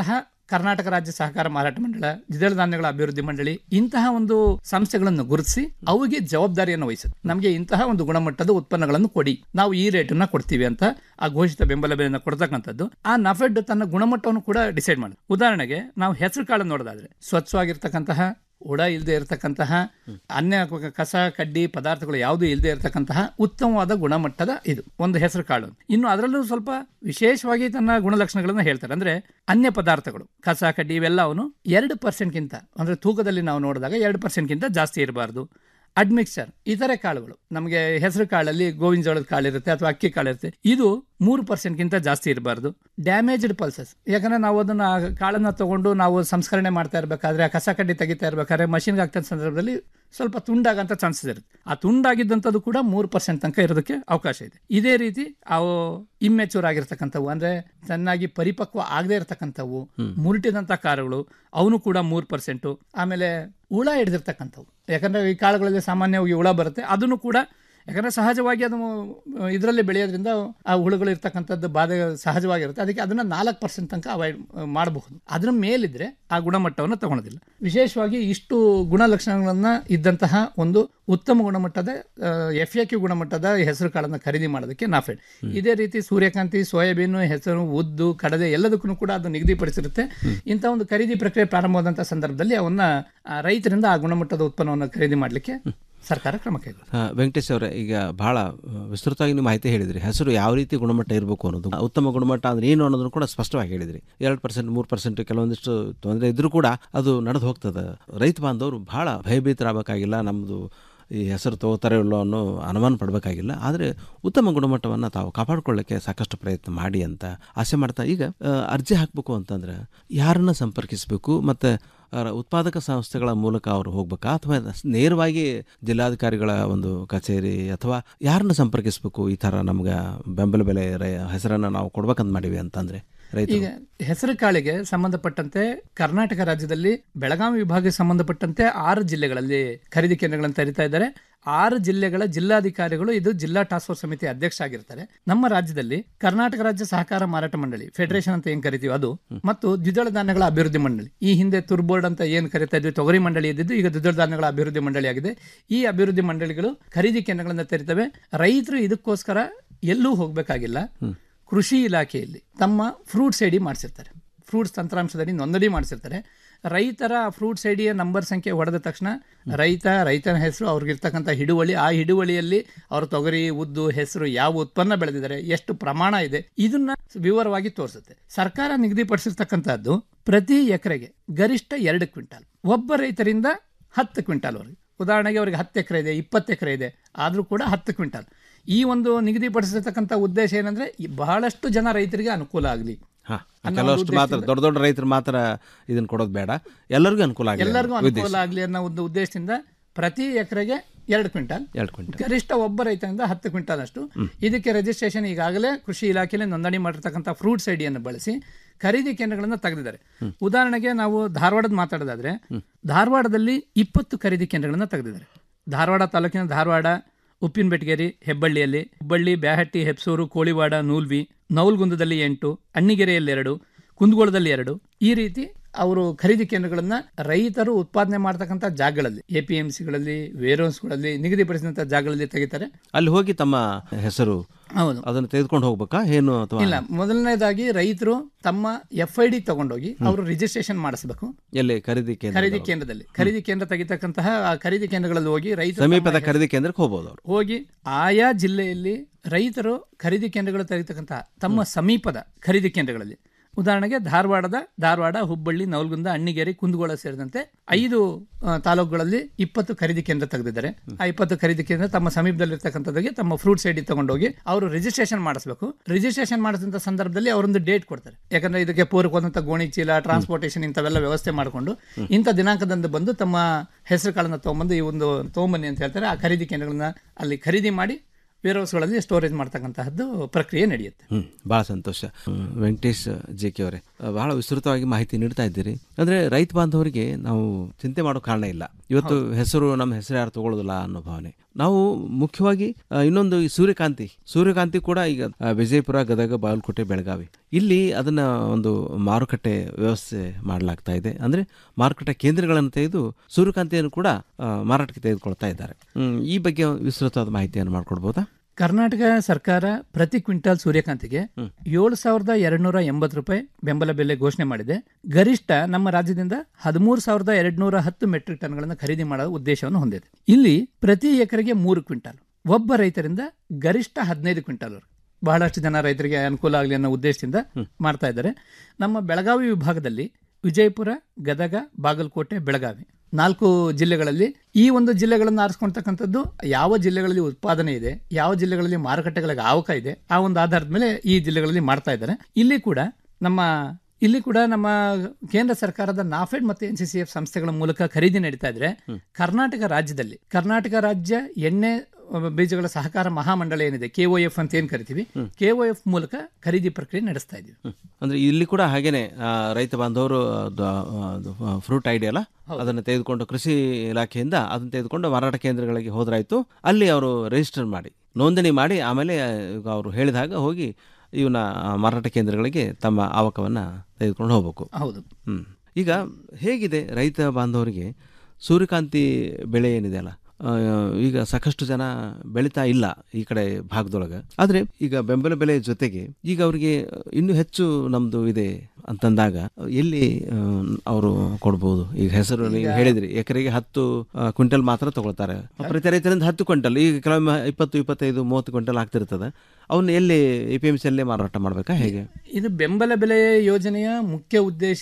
ಕರ್ನಾಟಕ ರಾಜ್ಯ ಸಹಕಾರ ಮಾರಾಟ ಮಂಡಳ ದ್ವಿದಳ ಧಾನ್ಯಗಳ ಅಭಿವೃದ್ಧಿ ಮಂಡಳಿ ಇಂತಹ ಒಂದು ಸಂಸ್ಥೆಗಳನ್ನು ಗುರುತಿಸಿ ಅವಿಗೆ ಜವಾಬ್ದಾರಿಯನ್ನು ವಹಿಸುತ್ತೆ ನಮಗೆ ಇಂತಹ ಒಂದು ಗುಣಮಟ್ಟದ ಉತ್ಪನ್ನಗಳನ್ನು ಕೊಡಿ ನಾವು ಈ ರೇಟನ್ನ ಕೊಡ್ತೀವಿ ಅಂತ ಆ ಘೋಷಿತ ಬೆಂಬಲ ಬೆಲೆಯನ್ನು ಕೊಡ್ತಕ್ಕಂಥದ್ದು ಆ ನಫೆಡ್ ತನ್ನ ಗುಣಮಟ್ಟವನ್ನು ಕೂಡ ಡಿಸೈಡ್ ಮಾಡುತ್ತೆ ಉದಾಹರಣೆಗೆ ನಾವು ಹೆಸರು ಕಾಳು ನೋಡೋದಾದ್ರೆ ಸ್ವಚ್ಛವಾಗಿರ್ತಕ್ಕಂತಹ ಉಡ ಇಲ್ಲದೆ ಇರತಕ್ಕಂತಹ ಅನ್ಯ ಕ- ಕಸ ಕಡ್ಡಿ ಪದಾರ್ಥಗಳು ಯಾವುದು ಇಲ್ಲದೆ ಇರತಕ್ಕಂತಹ ಉತ್ತಮವಾದ ಗುಣಮಟ್ಟದ ಇದು ಒಂದು ಹೆಸರು ಕಾಳು ಇನ್ನು ಅದರಲ್ಲೂ ಸ್ವಲ್ಪ ವಿಶೇಷವಾಗಿ ತನ್ನ ಗುಣಲಕ್ಷಣಗಳನ್ನು ಹೇಳ್ತಾರೆ ಅಂದ್ರೆ ಅನ್ಯ ಪದಾರ್ಥಗಳು ಕಸ ಕಡ್ಡಿ ಇವೆಲ್ಲವನ್ನು ಎರಡು ಪರ್ಸೆಂಟ್ಗಿಂತ ಅಂದ್ರೆ ತೂಕದಲ್ಲಿ ನಾವು ನೋಡಿದಾಗ ಎರಡು ಪರ್ಸೆಂಟ್ಗಿಂತ ಜಾಸ್ತಿ ಇರಬಾರ್ದು ಅಡ್ಮಿಕ್ಸರ್ ಇತರೆ ಕಾಳುಗಳು ನಮಗೆ ಹೆಸರು ಕಾಳಲ್ಲಿ ಗೋವಿನ ಜೋಳದ ಕಾಳು ಇರುತ್ತೆ ಅಥವಾ ಅಕ್ಕಿ ಕಾಳು ಇರುತ್ತೆ ಇದು ಮೂರು ಪರ್ಸೆಂಟ್ಗಿಂತ ಜಾಸ್ತಿ ಇರಬಾರ್ದು ಡ್ಯಾಮೇಜ್ಡ್ ಪಲ್ಸಸ್ ಯಾಕಂದ್ರೆ ನಾವು ಅದನ್ನ ಆ ಕಾಳನ್ನ ತಗೊಂಡು ನಾವು ಸಂಸ್ಕರಣೆ ಮಾಡ್ತಾ ಇರಬೇಕಾದ್ರೆ ಆ ಕಸ ಕಡ್ಡಿ ತೆಗಿತಾ ಇರಬೇಕಾದ್ರೆ ಮಷಿನ್ಗೆ ಹಾಕ್ತಾ ಸಂದರ್ಭದಲ್ಲಿ ಸ್ವಲ್ಪ ತುಂಡಾಗಂತ ಚಾನ್ಸಸ್ ಇರುತ್ತೆ ಆ ತುಂಡಾಗಿದ್ದಂಥದ್ದು ಕೂಡ ಮೂರು ಪರ್ಸೆಂಟ್ ತನಕ ಇರೋದಕ್ಕೆ ಅವಕಾಶ ಇದೆ ಇದೇ ರೀತಿ ಅವು ಇಮ್ಮೆಚೂರ್ ಆಗಿರ್ತಕ್ಕಂಥವು ಅಂದ್ರೆ ಚೆನ್ನಾಗಿ ಪರಿಪಕ್ವ ಆಗದೆ ಇರತಕ್ಕಂಥವು ಮುರುಟಿದಂಥ ಕಾಳುಗಳು ಅವನು ಕೂಡ ಮೂರು ಪರ್ಸೆಂಟು ಆಮೇಲೆ ಹುಳ ಹಿಡಿದಿರ್ತಕ್ಕಂಥವು ಯಾಕಂದ್ರೆ ಈ ಕಾಳುಗಳಲ್ಲಿ ಸಾಮಾನ್ಯವಾಗಿ ಹುಳ ಬರುತ್ತೆ ಅದನ್ನು ಕೂಡ ಯಾಕಂದ್ರೆ ಸಹಜವಾಗಿ ಅದು ಇದರಲ್ಲಿ ಬೆಳೆಯೋದ್ರಿಂದ ಆ ಹುಳುಗಳು ಇರ್ತಕ್ಕಂಥದ್ದು ಬಾಧೆ ಸಹಜವಾಗಿರುತ್ತೆ ಅದಕ್ಕೆ ಅದನ್ನ ನಾಲ್ಕು ಪರ್ಸೆಂಟ್ ತನಕ ಅವಾಯ್ಡ್ ಮಾಡಬಹುದು ಅದರ ಮೇಲಿದ್ರೆ ಆ ಗುಣಮಟ್ಟವನ್ನು ತಗೊಳೋದಿಲ್ಲ ವಿಶೇಷವಾಗಿ ಇಷ್ಟು ಗುಣಲಕ್ಷಣಗಳನ್ನ ಇದ್ದಂತಹ ಒಂದು ಉತ್ತಮ ಗುಣಮಟ್ಟದ ಎಫ್ ಎ ಕ್ಯೂ ಗುಣಮಟ್ಟದ ಹೆಸರು ಕಾಳನ್ನು ಖರೀದಿ ಮಾಡೋದಕ್ಕೆ ನಾಫೆಡ್ ಇದೇ ರೀತಿ ಸೂರ್ಯಕಾಂತಿ ಸೋಯಾಬೀನು ಹೆಸರು ಉದ್ದು ಕಡಲೆ ಎಲ್ಲದಕ್ಕೂ ಕೂಡ ಅದು ನಿಗದಿಪಡಿಸಿರುತ್ತೆ ಇಂಥ ಒಂದು ಖರೀದಿ ಪ್ರಕ್ರಿಯೆ ಪ್ರಾರಂಭವಾದಂತಹ ಸಂದರ್ಭದಲ್ಲಿ ಅವನ್ನ ಆ, ರೈತರಿಂದ ಆ ಗುಣಮಟ್ಟದ ಉತ್ಪನ್ನವನ್ನು ಖರೀದಿ ಮಾಡಲಿಕ್ಕೆ ಸರ್ಕಾರ ಕ್ರಮ ಕೈಗೊಳ್ಳುತ್ತೆ ಆ, ವೆಂಕಟೇಶ್ ಅವರೇ ಈಗ ಬಹಳ ಆ, ವಿಸ್ತೃತವಾಗಿ ನೀವು ಮಾಹಿತಿ ಹೇಳಿದ್ರಿ ಹೆಸರು ಯಾವ ರೀತಿ ಗುಣಮಟ್ಟ ಇರಬೇಕು ಅನ್ನೋದು ಉತ್ತಮ ಗುಣಮಟ್ಟ ಅಂದ್ರೆ ಏನು ಅನ್ನೋದನ್ನು ಕೂಡ ಸ್ಪಷ್ಟವಾಗಿ ಹೇಳಿದ್ರಿ ಎರಡು ಪರ್ಸೆಂಟ್ ಮೂರು ಪರ್ಸೆಂಟ್ ಕೆಲವೊಂದಿಷ್ಟು ತೊಂದರೆ ಇದ್ರೂ ಕೂಡ ಅದು ನಡೆದು ಹೋಗ್ತದೆ ರೈತ ಬಾಂಧವರು ಬಹಳ ಭಯಭೀತರಾಗಬೇಕಾಗಿಲ್ಲ ನಮ್ಮದು ಈ ಹೆಸರು ತಗೋತಾರೆ ಇಲ್ಲೋ ಅನ್ನೋ ಅನುಮಾನ ಪಡಬೇಕಾಗಿಲ್ಲ ಆದರೆ ಉತ್ತಮ ಗುಣಮಟ್ಟವನ್ನು ತಾವು ಕಾಪಾಡಿಕೊಳ್ಳಕ್ಕೆ ಸಾಕಷ್ಟು ಪ್ರಯತ್ನ ಮಾಡಿ ಅಂತ ಆಸೆ ಮಾಡ್ತಾ ಈಗ ಆ, ಅರ್ಜಿ ಹಾಕಬೇಕು ಅಂತಂದ್ರೆ ಯಾರನ್ನ ಸಂಪರ್ಕಿಸಬೇಕು ಮತ್ತು ಉತ್ಪಾದಕ ಸಂಸ್ಥೆಗಳ ಮೂಲಕ ಅವರು ಹೋಗ್ಬೇಕಾ ಅಥವಾ ನೇರವಾಗಿ ಜಿಲ್ಲಾಧಿಕಾರಿಗಳ ಒಂದು ಕಚೇರಿ ಅಥವಾ ಯಾರನ್ನ ಸಂಪರ್ಕಿಸಬೇಕು ಈ ಥರ ನಮ್ಗೆ ಬೆಂಬಲ ಬೆಲೆ ರೈ- ಹೆಸರನ್ನು ನಾವು ಕೊಡ್ಬೇಕಂತ ಮಾಡಿವಿ ಅಂತಂದ್ರೆ ರೈತರು ಈಗ ಹೆಸರು ಕಾಳಿಗೆ ಸಂಬಂಧಪಟ್ಟಂತೆ ಕರ್ನಾಟಕ ರಾಜ್ಯದಲ್ಲಿ ಬೆಳಗಾವಿ ವಿಭಾಗಕ್ಕೆ ಸಂಬಂಧಪಟ್ಟಂತೆ ಆರು ಜಿಲ್ಲೆಗಳಲ್ಲಿ ಖರೀದಿ ಕೇಂದ್ರಗಳನ್ನು ತೆರೀತಾ ಇದ್ದಾರೆ ಆರು ಜಿಲ್ಲೆಗಳ ಜಿಲ್ಲಾಧಿಕಾರಿಗಳು ಇದು ಜಿಲ್ಲಾ ಟಾಸ್ಕ್ ಫೋರ್ಸ್ ಸಮಿತಿ ಅಧ್ಯಕ್ಷ ಆಗಿರ್ತಾರೆ ನಮ್ಮ ರಾಜ್ಯದಲ್ಲಿ ಕರ್ನಾಟಕ ರಾಜ್ಯ ಸಹಕಾರ ಮಾರಾಟ ಮಂಡಳಿ ಫೆಡರೇಷನ್ ಅಂತ ಏನ್ ಕರಿತೀವಿ ಅದು ಮತ್ತು ದ್ವಿದಳ ಧಾನ್ಯಗಳ ಅಭಿವೃದ್ಧಿ ಮಂಡಳಿ ಈ ಹಿಂದೆ ತುರ್ಬೋರ್ಡ್ ಅಂತ ಏನ್ ಕರಿತಾ ಇದ್ವಿ ತೊಗರಿ ಮಂಡಳಿ ಇದ್ದಿದ್ದು ಈಗ ದ್ವಿದಳ ಧಾನ್ಯಗಳ ಅಭಿವೃದ್ಧಿ ಮಂಡಳಿ ಆಗಿದೆ ಈ ಅಭಿವೃದ್ಧಿ ಮಂಡಳಿಗಳು ಖರೀದಿ ಕೇಂದ್ರಗಳನ್ನು ತೆರಿತವೆ ರೈತರು ಇದಕ್ಕೋಸ್ಕರ ಎಲ್ಲೂ ಹೋಗಬೇಕಾಗಿಲ್ಲ ಕೃಷಿ ಇಲಾಖೆಯಲ್ಲಿ ತಮ್ಮ ಫ್ರೂಟ್ಸ್ ಐಡಿ ಮಾಡಿಸಿರ್ತಾರೆ ಫ್ರೂಟ್ಸ್ ತಂತ್ರಾಂಶದಡಿ ನೋಂದಣಿ ಮಾಡಿಸಿರ್ತಾರೆ ರೈತರ ಫ್ರೂಟ್ಸ್ ಐಡಿಯ ನಂಬರ್ ಸಂಖ್ಯೆ ಹೊಡೆದ ತಕ್ಷಣ ರೈತ ರೈತನ ಹೆಸರು ಅವ್ರಿಗಿರ್ತಕ್ಕಂಥ ಹಿಡುವಳಿ ಆ ಹಿಡುವಳಿಯಲ್ಲಿ ಅವ್ರ ತೊಗರಿ ಉದ್ದು ಹೆಸರು ಯಾವ ಉತ್ಪನ್ನ ಬೆಳೆದಿದ್ದಾರೆ ಎಷ್ಟು ಪ್ರಮಾಣ ಇದೆ ಇದನ್ನ ವಿವರವಾಗಿ ತೋರಿಸುತ್ತೆ ಸರ್ಕಾರ ನಿಗದಿಪಡಿಸಿರ್ತಕ್ಕಂಥದ್ದು ಪ್ರತಿ ಎಕರೆಗೆ ಗರಿಷ್ಠ ಎರಡು ಕ್ವಿಂಟಾಲ್ ಒಬ್ಬ ರೈತರಿಂದ ಹತ್ತು ಕ್ವಿಂಟಾಲ್ ವರೆಗೆ ಉದಾಹರಣೆಗೆ ಅವರಿಗೆ ಹತ್ತು ಎಕರೆ ಇದೆ ಇಪ್ಪತ್ತು ಎಕರೆ ಇದೆ ಆದರೂ ಕೂಡ ಹತ್ತು ಕ್ವಿಂಟಾಲ್ ಈ ಒಂದು ನಿಗದಿಪಡಿಸಿರ್ತಕ್ಕಂಥ ಉದ್ದೇಶ ಏನಂದ್ರೆ ಈ ಬಹಳಷ್ಟು ಜನ ರೈತರಿಗೆ ಅನುಕೂಲ ಆಗಲಿ ಹಾ ಕೆಲವಷ್ಟು ಮಾತ್ರ ದೊಡ್ಡ ದೊಡ್ಡ ರೈತರು ಮಾತ್ರ ಇದನ್ನ ಕೊಡೋದು ಬೇಡ ಎಲ್ಲರಿಗೂ ಅನುಕೂಲ ಆಗಲಿ ಎಲ್ಲರಿಗೂ ಅನ್ನೋ ಉದ್ದೇಶ. ಅನುಕೂಲ ಆಗಲಿ ಅನ್ನೋ ಒಂದು ಉದ್ದೇಶದಿಂದ ಪ್ರತಿ ಎಕರೆಗೆ ಎರಡು ಕ್ವಿಂಟಾಲ್ ಎರಡು ಕ್ವಿಂಟಲ್ ಗರಿಷ್ಠ ಒಬ್ಬ ರೈತರಿಂದ ಹತ್ತು ಕ್ವಿಂಟಾಲ್ ಅಷ್ಟು ಇದಕ್ಕೆ ರಿಜಿಸ್ಟ್ರೇಷನ್ ಈಗಾಗಲೇ ಕೃಷಿ ಇಲಾಖೆಯಲ್ಲಿ ನೋಂದಣಿ ಮಾಡಿರ್ತಕ್ಕಂಥ ಫ್ರೂಟ್ಸ್ ಐಡಿಯನ್ನು ಬಳಸಿ ಖರೀದಿ ಕೇಂದ್ರಗಳನ್ನು ತೆಗೆದಿದ್ದಾರೆ ಉದಾಹರಣೆಗೆ ನಾವು ಧಾರವಾಡದ ಮಾತಾಡೋದಾದ್ರೆ ಧಾರವಾಡದಲ್ಲಿ ಇಪ್ಪತ್ತು ಖರೀದಿ ಕೇಂದ್ರಗಳನ್ನು ತೆಗೆದಿದ್ದಾರೆ ಧಾರವಾಡ ತಾಲೂಕಿನ ಧಾರವಾಡ ಉಪ್ಪಿನಬೆಟಗೇರಿ ಹೆಬ್ಬಳ್ಳಿಯಲ್ಲಿ ಹುಬ್ಬಳ್ಳಿ ಬ್ಯಾಹಟ್ಟಿ ಹೆಬ್ಸೂರು ಕೋಳಿವಾಡ ನೂಲ್ವಿ ನೌಲ್ಗುಂದದಲ್ಲಿ ಎಂಟು ಅಣ್ಣಿಗೆರೆಯಲ್ಲಿ ಎರಡು ಕುಂದಗೋಳದಲ್ಲಿ ಎರಡು ಈ ರೀತಿ ಅವರು ಖರೀದಿ ಕೇಂದ್ರಗಳನ್ನ ರೈತರು ಉತ್ಪಾದನೆ ಮಾಡ್ತಕ್ಕಂಥ ಜಾಗಗಳಲ್ಲಿ ಎ ಪಿ ಎಂ ಸಿಗಳಲ್ಲಿ ವೇರ್ಹೌಸ್ಗಳಲ್ಲಿ ನಿಗದಿಪಡಿಸಿದಂಥ ಜಾಗಗಳಲ್ಲಿ ತೆಗಿತಾರೆ ಅಲ್ಲಿ ಹೋಗಿ ತಮ್ಮ ಹೆಸರು ಹೌದು ಅದನ್ನು ತೆಗೆದುಕೊಂಡು ಹೋಗ್ಬೇಕಾ ಏನು ಅಥವಾ ಇಲ್ಲ ಮೊದಲನೇದಾಗಿ ರೈತರು ತಮ್ಮ ಎಫ್ ಐ ಡಿ ತಗೊಂಡೋಗಿ ಅವರು ರಿಜಿಸ್ಟ್ರೇಷನ್ ಮಾಡಿಸಬೇಕು ಎಲ್ಲಿ ಖರೀದಿ ಕೇಂದ್ರ ಖರೀದಿ ಕೇಂದ್ರದಲ್ಲಿ ಖರೀದಿ ಕೇಂದ್ರ ತೆಗಿತಕ್ಕಂತಹ ಆ ಖರೀದಿ ಕೇಂದ್ರಗಳಲ್ಲಿ ಹೋಗಿ ರೈತರು ಸಮೀಪದ ತಮ್ಮ ಖರೀದಿ ಕೇಂದ್ರಕ್ಕೆ ಹೋಗ್ಬೋದು ಅವರು ಹೋಗಿ ಆಯಾ ಜಿಲ್ಲೆಯಲ್ಲಿ ರೈತರು ಖರೀದಿ ಕೇಂದ್ರಗಳು ತೆಗಿತಕ್ಕಂತಹ ತಮ್ಮ ಸಮೀಪದ ಖರೀದಿ ಕೇಂದ್ರಗಳಲ್ಲಿ ಉದಾಹರಣೆಗೆ ಧಾರವಾಡದ ಧಾರವಾಡ ಹುಬ್ಬಳ್ಳಿ ನವಲಗುಂದ ಅಣ್ಣಿಗೇರಿ ಕುಂದಗೋಳ ಸೇರಿದಂತೆ ಐದು ಆ, ತಾಲೂಕುಗಳಲ್ಲಿ ಇಪ್ಪತ್ತು ಖರೀದಿ ಕೇಂದ್ರ ತೆಗೆದಿದ್ದಾರೆ ಆ ಇಪ್ಪತ್ತು ಖರೀದಿ ಕೇಂದ್ರ ತಮ್ಮ ಸಮೀಪದಲ್ಲಿರ್ತಕ್ಕಂಥದ್ದಿಗೆ ತಮ್ಮ ಫ್ರೂಟ್ಸ್ ಐಡಿ ತಗೊಂಡೋಗಿ ಅವರು ರಿಜಿಸ್ಟ್ರೇಷನ್ ಮಾಡಿಸಬೇಕು ರಿಜಿಸ್ಟ್ರೇಷನ್ ಮಾಡಿದಂಥ ಸಂದರ್ಭದಲ್ಲಿ ಅವರೊಂದು ಡೇಟ್ ಕೊಡ್ತಾರೆ ಯಾಕಂದ್ರೆ ಇದಕ್ಕೆ ಪೂರಕವಾದಂಥ ಗೋಣಿ ಚೀಲ ಟ್ರಾನ್ಸ್ಪೋರ್ಟೇಷನ್ ಇಂಥವೆಲ್ಲ ವ್ಯವಸ್ಥೆ ಮಾಡಿಕೊಂಡು ಇಂಥ ದಿನಾಂಕದಂದು ಬಂದು ತಮ್ಮ ಹೆಸರು ಕಾಳನ್ನ ತೊಗೊಂಬಂದು ಈ ಒಂದು ತೊಗೊಂಬನ್ನಿ ಅಂತ ಹೇಳ್ತಾರೆ ಆ ಖರೀದಿ ಕೇಂದ್ರಗಳನ್ನ ಅಲ್ಲಿ ಖರೀದಿ ಮಾಡಿ ವೇರ್ಹೌಸ್ಗಳಲ್ಲಿ ಸ್ಟೋರೇಜ್ ಮಾಡ್ತಕ್ಕಂತಹದ್ದು ಪ್ರಕ್ರಿಯೆ ನಡೆಯುತ್ತೆ ಹ್ಮ್ ಭಾಳ ಸಂತೋಷ ಹ್ಮ್, ವೆಂಕಟೇಶ್ ಜೆ ಕೆ ಅವರೇ ಬಹಳ ವಿಸ್ತೃತವಾಗಿ ಮಾಹಿತಿ ನೀಡ್ತಾ ಇದ್ದೀರಿ ಅಂದ್ರೆ ರೈತ ಬಾಂಧವರಿಗೆ ನಾವು ಚಿಂತೆ ಮಾಡೋ ಕಾರಣ ಇಲ್ಲ ಇವತ್ತು ಹೆಸರು ನಮ್ಮ ಹೆಸರು ಯಾರು ತಗೊಳ್ಳೋದಿಲ್ಲ ಅನ್ನೋ ಭಾವನೆ ನಾವು ಮುಖ್ಯವಾಗಿ ಆ, ಇನ್ನೊಂದು ಈ ಸೂರ್ಯಕಾಂತಿ ಸೂರ್ಯಕಾಂತಿ ಕೂಡ ಈಗ ಆ, ವಿಜಯಪುರ ಗದಗ ಬಾಗಲಕೋಟೆ ಬೆಳಗಾವಿ ಇಲ್ಲಿ ಅದನ್ನ ಒಂದು ಮಾರುಕಟ್ಟೆ ವ್ಯವಸ್ಥೆ ಮಾಡಲಾಗ್ತಾ ಇದೆ ಅಂದ್ರೆ ಮಾರುಕಟ್ಟೆ ಕೇಂದ್ರಗಳನ್ನು ತೆಗೆದು ಸೂರ್ಯಕಾಂತಿಯನ್ನು ಕೂಡ ಆ, ಮಾರಾಟಕ್ಕೆ ತೆಗೆದುಕೊಳ್ತಾ ಇದ್ದಾರೆ ಹ್ಮ್, ಈ ಬಗ್ಗೆ ವಿಸ್ತೃತವಾದ ಮಾಹಿತಿಯನ್ನು ಮಾಡ್ಕೊಡ್ಬೋದಾ ಕರ್ನಾಟಕ ಸರ್ಕಾರ ಪ್ರತಿ ಕ್ವಿಂಟಾಲ್ ಸೂರ್ಯಕಾಂತಿಗೆ ಏಳು ಸಾವಿರದ ಎರಡ್ನೂರ ಎಂಬತ್ತು ರೂಪಾಯಿ ಬೆಂಬಲ ಬೆಲೆ ಘೋಷಣೆ ಮಾಡಿದೆ ಗರಿಷ್ಠ ನಮ್ಮ ರಾಜ್ಯದಿಂದ ಹದಿಮೂರು ಸಾವಿರದ ಎರಡ್ನೂರ ಹತ್ತು ಮೆಟ್ರಿಕ್ ಟನ್ಗಳನ್ನು ಖರೀದಿ ಮಾಡೋ ಉದ್ದೇಶವನ್ನು ಹೊಂದಿದೆ ಇಲ್ಲಿ ಪ್ರತಿ ಎಕರೆಗೆ ಮೂರು ಕ್ವಿಂಟಾಲ್ ಒಬ್ಬ ರೈತರಿಂದ ಗರಿಷ್ಠ ಹದಿನೈದು ಕ್ವಿಂಟಾಲ್ ಬಹಳಷ್ಟು ಜನ ರೈತರಿಗೆ ಅನುಕೂಲ ಆಗಲಿ ಅನ್ನೋ ಉದ್ದೇಶದಿಂದ ಮಾಡ್ತಾ ಇದ್ದಾರೆ ನಮ್ಮ ಬೆಳಗಾವಿ ವಿಭಾಗದಲ್ಲಿ ವಿಜಯಪುರ ಗದಗ ಬಾಗಲಕೋಟೆ ಬೆಳಗಾವಿ ನಾಲ್ಕು ಜಿಲ್ಲೆಗಳಲ್ಲಿ ಈ ಒಂದು ಜಿಲ್ಲೆಗಳನ್ನು ಆರಿಸ್ಕೊಳ್ತಕ್ಕಂಥದ್ದು ಯಾವ ಜಿಲ್ಲೆಗಳಲ್ಲಿ ಉತ್ಪಾದನೆ ಇದೆ ಯಾವ ಜಿಲ್ಲೆಗಳಲ್ಲಿ ಮಾರುಕಟ್ಟೆಗಳಿಗೆ ಆವಕ ಇದೆ ಆ ಒಂದು ಆಧಾರದ ಮೇಲೆ ಈ ಜಿಲ್ಲೆಗಳಲ್ಲಿ ಮಾಡ್ತಾ ಇದ್ದಾರೆ ಇಲ್ಲಿ ಕೂಡ ನಮ್ಮ ಇಲ್ಲಿ ಕೂಡ ನಮ್ಮ ಕೇಂದ್ರ ಸರ್ಕಾರದ ನಾಫೆಡ್ ಮತ್ತು ಎನ್ ಸಿ ಸಿ ಎಫ್ ಸಂಸ್ಥೆಗಳ ಮೂಲಕ ಖರೀದಿ ನಡೀತಾ ಇದ್ರೆ ಕರ್ನಾಟಕ ರಾಜ್ಯದಲ್ಲಿ ಕರ್ನಾಟಕ ರಾಜ್ಯ ಎಣ್ಣೆ ಅಹ್, ಬೀಜಗಳ ಸಹಕಾರ ಮಹಾಮಂಡಳ ಏನಿದೆ ಕೆ ಒ ಎಫ್ ಅಂತ ಏನ್ ಕರಿತೀವಿ ಕೆ ಒ ಎಫ್ ಮೂಲಕ ಖರೀದಿ ಪ್ರಕ್ರಿಯೆ ನಡೆಸ್ತಾ ಇದ್ದೀವಿ ಅಂದ್ರೆ ಇಲ್ಲಿ ಕೂಡ ಹಾಗೇನೆ ಆ, ರೈತ ಬಾಂಧವರು ಫ್ರೂಟ್ ಐಡಿಯಾ ಅಲ್ಲ ಅದನ್ನು ತೆಗೆದುಕೊಂಡು ಕೃಷಿ ಇಲಾಖೆಯಿಂದ ಅದನ್ನು ತೆಗೆದುಕೊಂಡು ಮಾರಾಟ ಕೇಂದ್ರಗಳಿಗೆ ಹೋದ್ರಾಯ್ತು ಅಲ್ಲಿ ಅವರು ರಿಜಿಸ್ಟರ್ ಮಾಡಿ ನೋಂದಣಿ ಮಾಡಿ ಆಮೇಲೆ ಈಗ ಅವರು ಹೇಳಿದ ಹಾಗೆ ಹೋಗಿ ಇವನ್ನ ಆ, ಮಾರಾಟ ಕೇಂದ್ರಗಳಿಗೆ ತಮ್ಮ ಆವಕವನ್ನ ತೆಗೆದುಕೊಂಡು ಹೋಗ್ಬೇಕು ಹೌದು ಹ್ಮ್ ಈಗ ಹೇಗಿದೆ ರೈತ ಬಾಂಧವರಿಗೆ ಸೂರ್ಯಕಾಂತಿ ಬೆಳೆ ಏನಿದೆ ಅಲ್ಲ ಆ, ಈಗ ಸಾಕಷ್ಟು ಜನ ಬೆಳೀತಾ ಇಲ್ಲ ಈ ಕಡೆ ಭಾಗದೊಳಗೆ ಆದ್ರೆ ಈಗ ಬೆಂಬಲ ಬೆಲೆ ಜೊತೆಗೆ ಈಗ ಅವರಿಗೆ ಇನ್ನೂ ಹೆಚ್ಚು ನಮ್ದು ಇದೆ ಅಂತಂದಾಗ ಎಲ್ಲಿ ಅವರು ಕೊಡ್ಬೋದು ಈಗ ಹೆಸರು ನೀವು ಹೇಳಿದ್ರಿ ಎಕರೆಗೆ ಹತ್ತು ಆ, ಕ್ವಿಂಟಲ್ ಮಾತ್ರ ತಗೊಳ್ತಾರೆ ಪ್ರತಿ ರೈತರಿಂದ ಹತ್ತು ಕ್ವಿಂಟಲ್ ಈಗ ಕೆಲವೊಮ್ಮೆ ಇಪ್ಪತ್ತು ಇಪ್ಪತ್ತೈದು ಮೂವತ್ತು ಕ್ವಿಂಟಲ್ ಆಗ್ತಿರ್ತದೆ ಅವನ್ನ ಎಲ್ಲಿ ಎ ಪಿ ಎಂ ಸಿ ಅಲ್ಲೇ ಮಾರಾಟ ಮಾಡ್ಬೇಕಾ ಹೇಗೆ ಇದು ಬೆಂಬಲ ಬೆಲೆ ಯೋಜನೆಯ ಮುಖ್ಯ ಉದ್ದೇಶ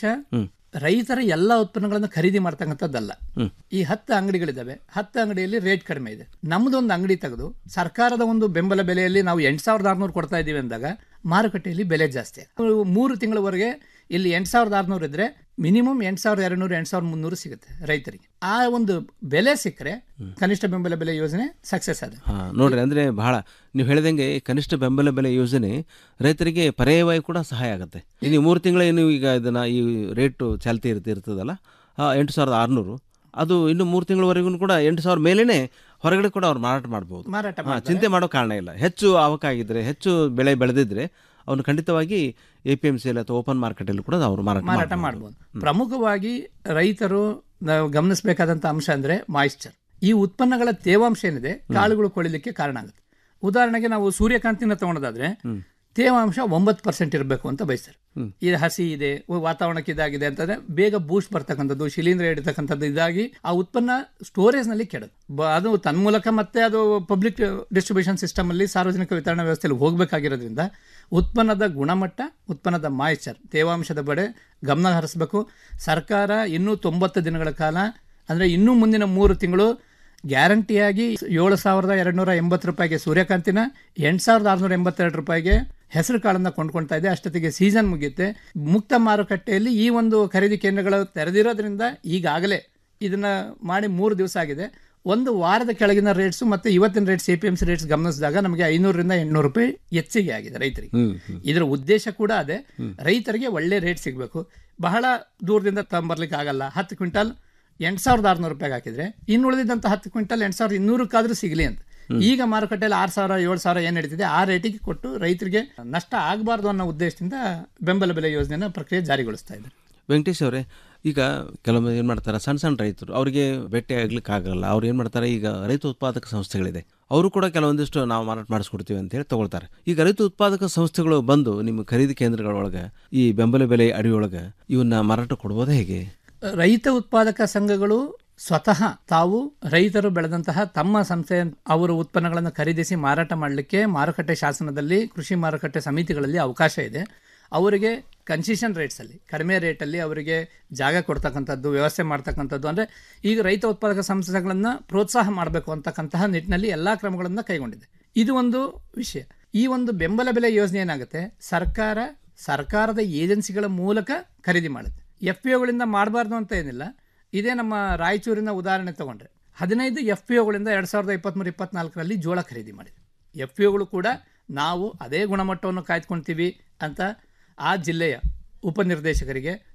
ರೈತರ ಎಲ್ಲ ಉತ್ಪನ್ನಗಳನ್ನು ಖರೀದಿ ಮಾಡ್ತಕ್ಕಂಥದ್ದಲ್ಲ ಈ ಹತ್ತು ಅಂಗಡಿಗಳಿದಾವೆ ಹತ್ತು ಅಂಗಡಿಯಲ್ಲಿ ರೇಟ್ ಕಡಿಮೆ ಇದೆ ನಮ್ದೊಂದು ಅಂಗಡಿ ತೆಗೆದು ಸರ್ಕಾರದ ಒಂದು ಬೆಂಬಲ ಬೆಲೆಯಲ್ಲಿ ನಾವು ಎಂಟು ಸಾವಿರದ ಆರ್ನೂರು ಕೊಡ್ತಾ ಇದ್ದೀವಿ ಅಂದಾಗ ಮಾರುಕಟ್ಟೆಯಲ್ಲಿ ಬೆಲೆ ಜಾಸ್ತಿ ಮೂರು ತಿಂಗಳವರೆಗೆ ಇಲ್ಲಿ ಎಂಟು ಸಾವಿರದ ಆರ್ನೂರು ಇದ್ರೆ ಮಿನಿಮಮ್ ಎಂಟು ಸಾವಿರದ ಎರಡು ನೂರು ಎಂಟು ಸಾವಿರದ ಮುನ್ನೂರು ಸಿಗುತ್ತೆ ರೈತರಿಗೆ ಆ ಒಂದು ಬೆಲೆ ಸಿಕ್ಕರೆ ಕನಿಷ್ಠ ಬೆಂಬಲ ಬೆಲೆ ಯೋಜನೆ ಸಕ್ಸಸ್ ಅದ ಹಾ ನೋಡ್ರಿ ಅಂದ್ರೆ ಬಹಳ ನೀವು ಹೇಳಿದಂಗೆ ಈ ಕನಿಷ್ಠ ಬೆಂಬಲ ಬೆಲೆ ಯೋಜನೆ ರೈತರಿಗೆ ಪರ್ಯಾಯವಾಗಿ ಕೂಡ ಸಹಾಯ ಆಗುತ್ತೆ ಇನ್ನು ಮೂರು ತಿಂಗಳ ಏನು ಈಗ ಇದನ್ನ ಈ ರೇಟು ಚಾಲ್ತಿ ಇರ್ತಿ ಇರ್ತದಲ್ಲ ಆ, ಎಂಟು ಸಾವಿರದ ಆರುನೂರು ಅದು ಇನ್ನು ಮೂರು ತಿಂಗಳವರೆಗೂ ಕೂಡ ಎಂಟು ಸಾವಿರ ಮೇಲೇನೆ ಹೊರಗಡೆ ಕೂಡ ಅವ್ರು ಮಾರಾಟ ಮಾಡ್ಬೋದು ಮಾರಾಟ ಹಾ, ಚಿಂತೆ ಮಾಡೋ ಕಾರಣ ಇಲ್ಲ ಹೆಚ್ಚು ಆವಕ ಆಗಿದ್ರೆ ಹೆಚ್ಚು ಬೆಳೆ ಬೆಳೆದಿದ್ರೆ ಅವನು ಖಂಡಿತವಾಗಿ ಎ ಪಿ ಎಂ ಸಿ ಅಥವಾ ಓಪನ್ ಮಾರ್ಕೆಟಲ್ಲಿ ಕೂಡ ಅವರು ಮಾರಾಟ ಮಾರಾಟ ಮಾಡ್ಬೋದು. ಮಾಡ್ಬೋದು ಪ್ರಮುಖವಾಗಿ ರೈತರು ನಾವು ಗಮನಿಸಬೇಕಾದಂತ ಅಂಶ ಅಂದ್ರೆ ಮಾಯಿಶ್ಚರ್ ಈ ಉತ್ಪನ್ನಗಳ ತೇವಾಂಶ ಏನಿದೆ ಕಾಳುಗಳು ಕೊಳಿಲಿಕ್ಕೆ ಕಾರಣ ಆಗುತ್ತೆ ಉದಾಹರಣೆಗೆ ನಾವು ಸೂರ್ಯಕಾಂತಿನ ತಗೊಳೋದಾದ್ರೆ ತೇವಾಂಶ ಒಂಬತ್ತು ಪರ್ಸೆಂಟ್ ಇರಬೇಕು ಅಂತ ಬಯಸ್ತಾರೆ ಇದು ಹಸಿ ಇದೆ ಓ, ವಾತಾವರಣಕ್ಕೆ ಇದಾಗಿದೆ ಅಂತಂದ್ರೆ ಬೇಗ ಬೂಸ್ಟ್ ಬರ್ತಕ್ಕಂಥದ್ದು ಶಿಲೀಂಧ್ರ ಹಿಡಿತಕ್ಕಂಥದ್ದು ಇದಾಗಿ ಆ ಉತ್ಪನ್ನ ಸ್ಟೋರೇಜ್ ನಲ್ಲಿ ಕೆಡದು ಬ- ಅದು ತನ್ಮೂಲಕ ಮತ್ತೆ ಅದು ಪಬ್ಲಿಕ್ ಡಿಸ್ಟ್ರಿಬ್ಯೂಷನ್ ಸಿಸ್ಟಮ್ ಅಲ್ಲಿ ಸಾರ್ವಜನಿಕ ವಿತರಣಾ ವ್ಯವಸ್ಥೆಯಲ್ಲಿ ಹೋಗಬೇಕಾಗಿರೋದ್ರಿಂದ ಉತ್ಪನ್ನದ ಗುಣಮಟ್ಟ ಉತ್ಪನ್ನದ ಮಾಯಿಶ್ಚರ್ ತೇವಾಂಶದ ಬಡೆ ಗಮನ ಹರಿಸಬೇಕು ಸರ್ಕಾರ ಇನ್ನೂ ತೊಂಬತ್ತು ದಿನಗಳ ಕಾಲ ಅಂದ್ರೆ ಇನ್ನೂ ಮುಂದಿನ ಮೂರು ತಿಂಗಳು ಗ್ಯಾರಂಟಿಯಾಗಿ ಏಳು ಸಾವಿರದ ಎರಡುನೂರ ಎಂಬತ್ತು ರೂಪಾಯಿಗೆ ಸೂರ್ಯಕಾಂತಿನ ಎಂಟು ಸಾವಿರದ ಆರುನೂರ ಎಂಬತ್ತೆರಡು ರೂಪಾಯಿಗೆ ಹೆಸರು ಕಾಳನ್ನ ಕೊಂಡ್ಕೊಳ್ತಾ ಇದೆ ಅಷ್ಟೊತ್ತಿಗೆ ಸೀಸನ್ ಮುಗಿಯುತ್ತೆ ಮುಕ್ತ ಮಾರುಕಟ್ಟೆಯಲ್ಲಿ ಈ ಒಂದು ಖರೀದಿ ಕೇಂದ್ರಗಳು ತೆರೆದಿರೋದ್ರಿಂದ ಈಗಾಗಲೇ ಇದನ್ನ ಮಾಡಿ ಮೂರು ದಿವಸ ಆಗಿದೆ ಒಂದು ವಾರದ ಕೆಳಗಿನ ರೇಟ್ಸ್ ಮತ್ತೆ ಇವತ್ತಿನ rates A P M C rates ಗಮನಿಸಿದಾಗ ನಮಗೆ ಐನೂರರಿಂದ ಎಂಟ್ನೂರು ರೂಪಾಯಿ ಹೆಚ್ಚಿಗೆ ಆಗಿದೆ ರೈತರಿಗೆ ಹ್ಮ್, ಹ್ಮ್. ಇದರ ಉದ್ದೇಶ ಕೂಡ ಅದೇ ರೈತರಿಗೆ ಒಳ್ಳೆ ರೇಟ್ ಸಿಗಬೇಕು ಬಹಳ ದೂರದಿಂದ ತಗೊಂಬರ್ಲಿಕ್ಕೆ ಆಗಲ್ಲ ಹತ್ತು ಕ್ವಿಂಟಲ್ ಎಂಟು ಸಾವಿರದ ಆರುನೂರು ರೂಪಾಯಿಗೆ ಹಾಕಿದ್ರೆ ಇನ್ನು ಉಳಿದಿದ್ದಂಥ ಹತ್ತು ಕ್ವಿಂಟಲ್ ಎಂಟು ಸಾವಿರದ ಇನ್ನೂರಕ್ಕಾದ್ರೂ ಸಿಗಲಿ ಅಂತ ಈಗ ಮಾರುಕಟ್ಟೆಯಲ್ಲಿ ಆರು ಸಾವಿರ ಏಳು ಸಾವಿರ ಏನು ನಡೀತಿದೆ ಆ ರೇಟಿಗೆ ಕೊಟ್ಟು ರೈತರಿಗೆ ನಷ್ಟ ಆಗಬಾರ್ದು ಅನ್ನೋ ಉದ್ದೇಶದಿಂದ ಬೆಂಬಲ ಬೆಲೆ ಯೋಜನೆನ ಪ್ರಕ್ರಿಯೆ ಜಾರಿಗೊಳಿಸ್ತಾ ಇದ್ದಾರೆ ವೆಂಕಟೇಶ್ ಅವರೇ ಈಗ ಕೆಲವೊಮ್ಮೆ ಏನು ಮಾಡ್ತಾರೆ ಸಣ್ಣ ಸಣ್ಣ ರೈತರು ಅವರಿಗೆ ಭೇಟಿ ಆಗ್ಲಿಕ್ಕೆ ಆಗಲ್ಲ ಅವ್ರು ಏನು ಮಾಡ್ತಾರೆ ಈಗ ರೈತ ಉತ್ಪಾದಕ ಸಂಸ್ಥೆಗಳಿದೆ ಅವರು ಕೂಡ ಕೆಲವೊಂದಿಷ್ಟು ನಾವು ಮಾರಾಟ ಮಾಡಿಸ್ಕೊಡ್ತೀವಿ ಅಂತ ಹೇಳಿ ತಗೊಳ್ತಾರೆ ಈಗ ರೈತ ಉತ್ಪಾದಕ ಸಂಸ್ಥೆಗಳು ಬಂದು ನಿಮ್ಮ ಖರೀದಿ ಕೇಂದ್ರಗಳೊಳಗೆ ಈ ಬೆಂಬಲ ಬೆಲೆ ಅಡಿಯೊಳಗೆ ಇವನ್ನ ಮಾರಾಟ ಕೊಡ್ಬೋದೇ ಹೇಗೆ ರೈತ ಉತ್ಪಾದಕ ಸಂಘಗಳು ಸ್ವತಃ ತಾವು ರೈತರು ಬೆಳೆದಂತಹ ತಮ್ಮ ಸಂಸ್ಥೆ ಅವರ ಉತ್ಪನ್ನಗಳನ್ನು ಖರೀದಿಸಿ ಮಾರಾಟ ಮಾಡಲಿಕ್ಕೆ ಮಾರುಕಟ್ಟೆ ಶಾಸನದಲ್ಲಿ ಕೃಷಿ ಮಾರುಕಟ್ಟೆ ಸಮಿತಿಗಳಲ್ಲಿ ಅವಕಾಶ ಇದೆ ಅವರಿಗೆ ಕನ್ಸೆಷನ್ ರೇಟ್ಸಲ್ಲಿ ಕಡಿಮೆ ರೇಟಲ್ಲಿ ಅವರಿಗೆ ಜಾಗ ಕೊಡ್ತಕ್ಕಂಥದ್ದು ವ್ಯವಸ್ಥೆ ಮಾಡ್ತಕ್ಕಂಥದ್ದು ಅಂದರೆ ಈಗ ರೈತ ಉತ್ಪಾದಕ ಸಂಸ್ಥೆಗಳನ್ನು ಪ್ರೋತ್ಸಾಹ ಮಾಡಬೇಕು ಅಂತಕ್ಕಂತಹ ನಿಟ್ಟಿನಲ್ಲಿ ಎಲ್ಲ ಕ್ರಮಗಳನ್ನು ಕೈಗೊಂಡಿದೆ ಇದು ಒಂದು ವಿಷಯ ಈ ಒಂದು ಬೆಂಬಲ ಬೆಲೆ ಯೋಜನೆ ಏನಾಗುತ್ತೆ ಸರ್ಕಾರ ಸರ್ಕಾರದ ಏಜೆನ್ಸಿಗಳ ಮೂಲಕ ಖರೀದಿ ಮಾಡುತ್ತೆ ಎಫ್ ಪಿ ಒಗಳಿಂದ ಮಾಡಬಾರ್ದು ಅಂತ ಏನಿಲ್ಲ ಇದೇ ನಮ್ಮ ರಾಯಚೂರಿನ ಉದಾಹರಣೆ ತಗೊಂಡ್ರೆ ಹದಿನೈದು ಎಫ್ ಪಿ ಒಗಳಿಂದ ಎರಡು ಸಾವಿರದ ಇಪ್ಪತ್ತ್ಮೂರು ಇಪ್ಪತ್ನಾಲ್ಕರಲ್ಲಿ ಜೋಳ ಖರೀದಿ ಮಾಡಿದೆ ಎಫ್ ಪಿ ಒಗಳು ಕೂಡ ನಾವು ಅದೇ ಗುಣಮಟ್ಟವನ್ನು ಕಾಯ್ದುಕೊಳ್ತೀವಿ ಅಂತ ಆ ಜಿಲ್ಲೆಯ ಉಪನಿರ್ದೇಶಕರಿಗೆ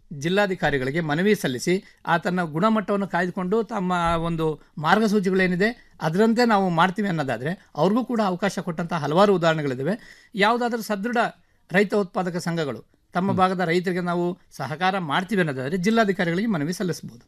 ಜಿಲ್ಲಾಧಿಕಾರಿಗಳಿಗೆ ಮನವಿ ಸಲ್ಲಿಸಿ ಆತನ ಗುಣಮಟ್ಟವನ್ನು ಕಾಯ್ದುಕೊಂಡು ತಮ್ಮ ಒಂದು ಮಾರ್ಗಸೂಚಿಗಳೇನಿದೆ ಅದರಂತೆ ನಾವು ಮಾಡ್ತೀವಿ ಅನ್ನೋದಾದರೆ ಅವ್ರಿಗೂ ಕೂಡ ಅವಕಾಶ ಕೊಟ್ಟಂಥ ಹಲವಾರು ಉದಾಹರಣೆಗಳಿದ್ದಾವೆ ಯಾವುದಾದ್ರೂ ಸದೃಢ ರೈತ ಉತ್ಪಾದಕ ಸಂಘಗಳು ತಮ್ಮ ಭಾಗದ ರೈತರಿಗೆ ನಾವು ಸಹಕಾರ ಮಾಡ್ತೀವಿ ಅನ್ನೋದಾದರೆ ಜಿಲ್ಲಾಧಿಕಾರಿಗಳಿಗೆ ಮನವಿ ಸಲ್ಲಿಸಬಹುದು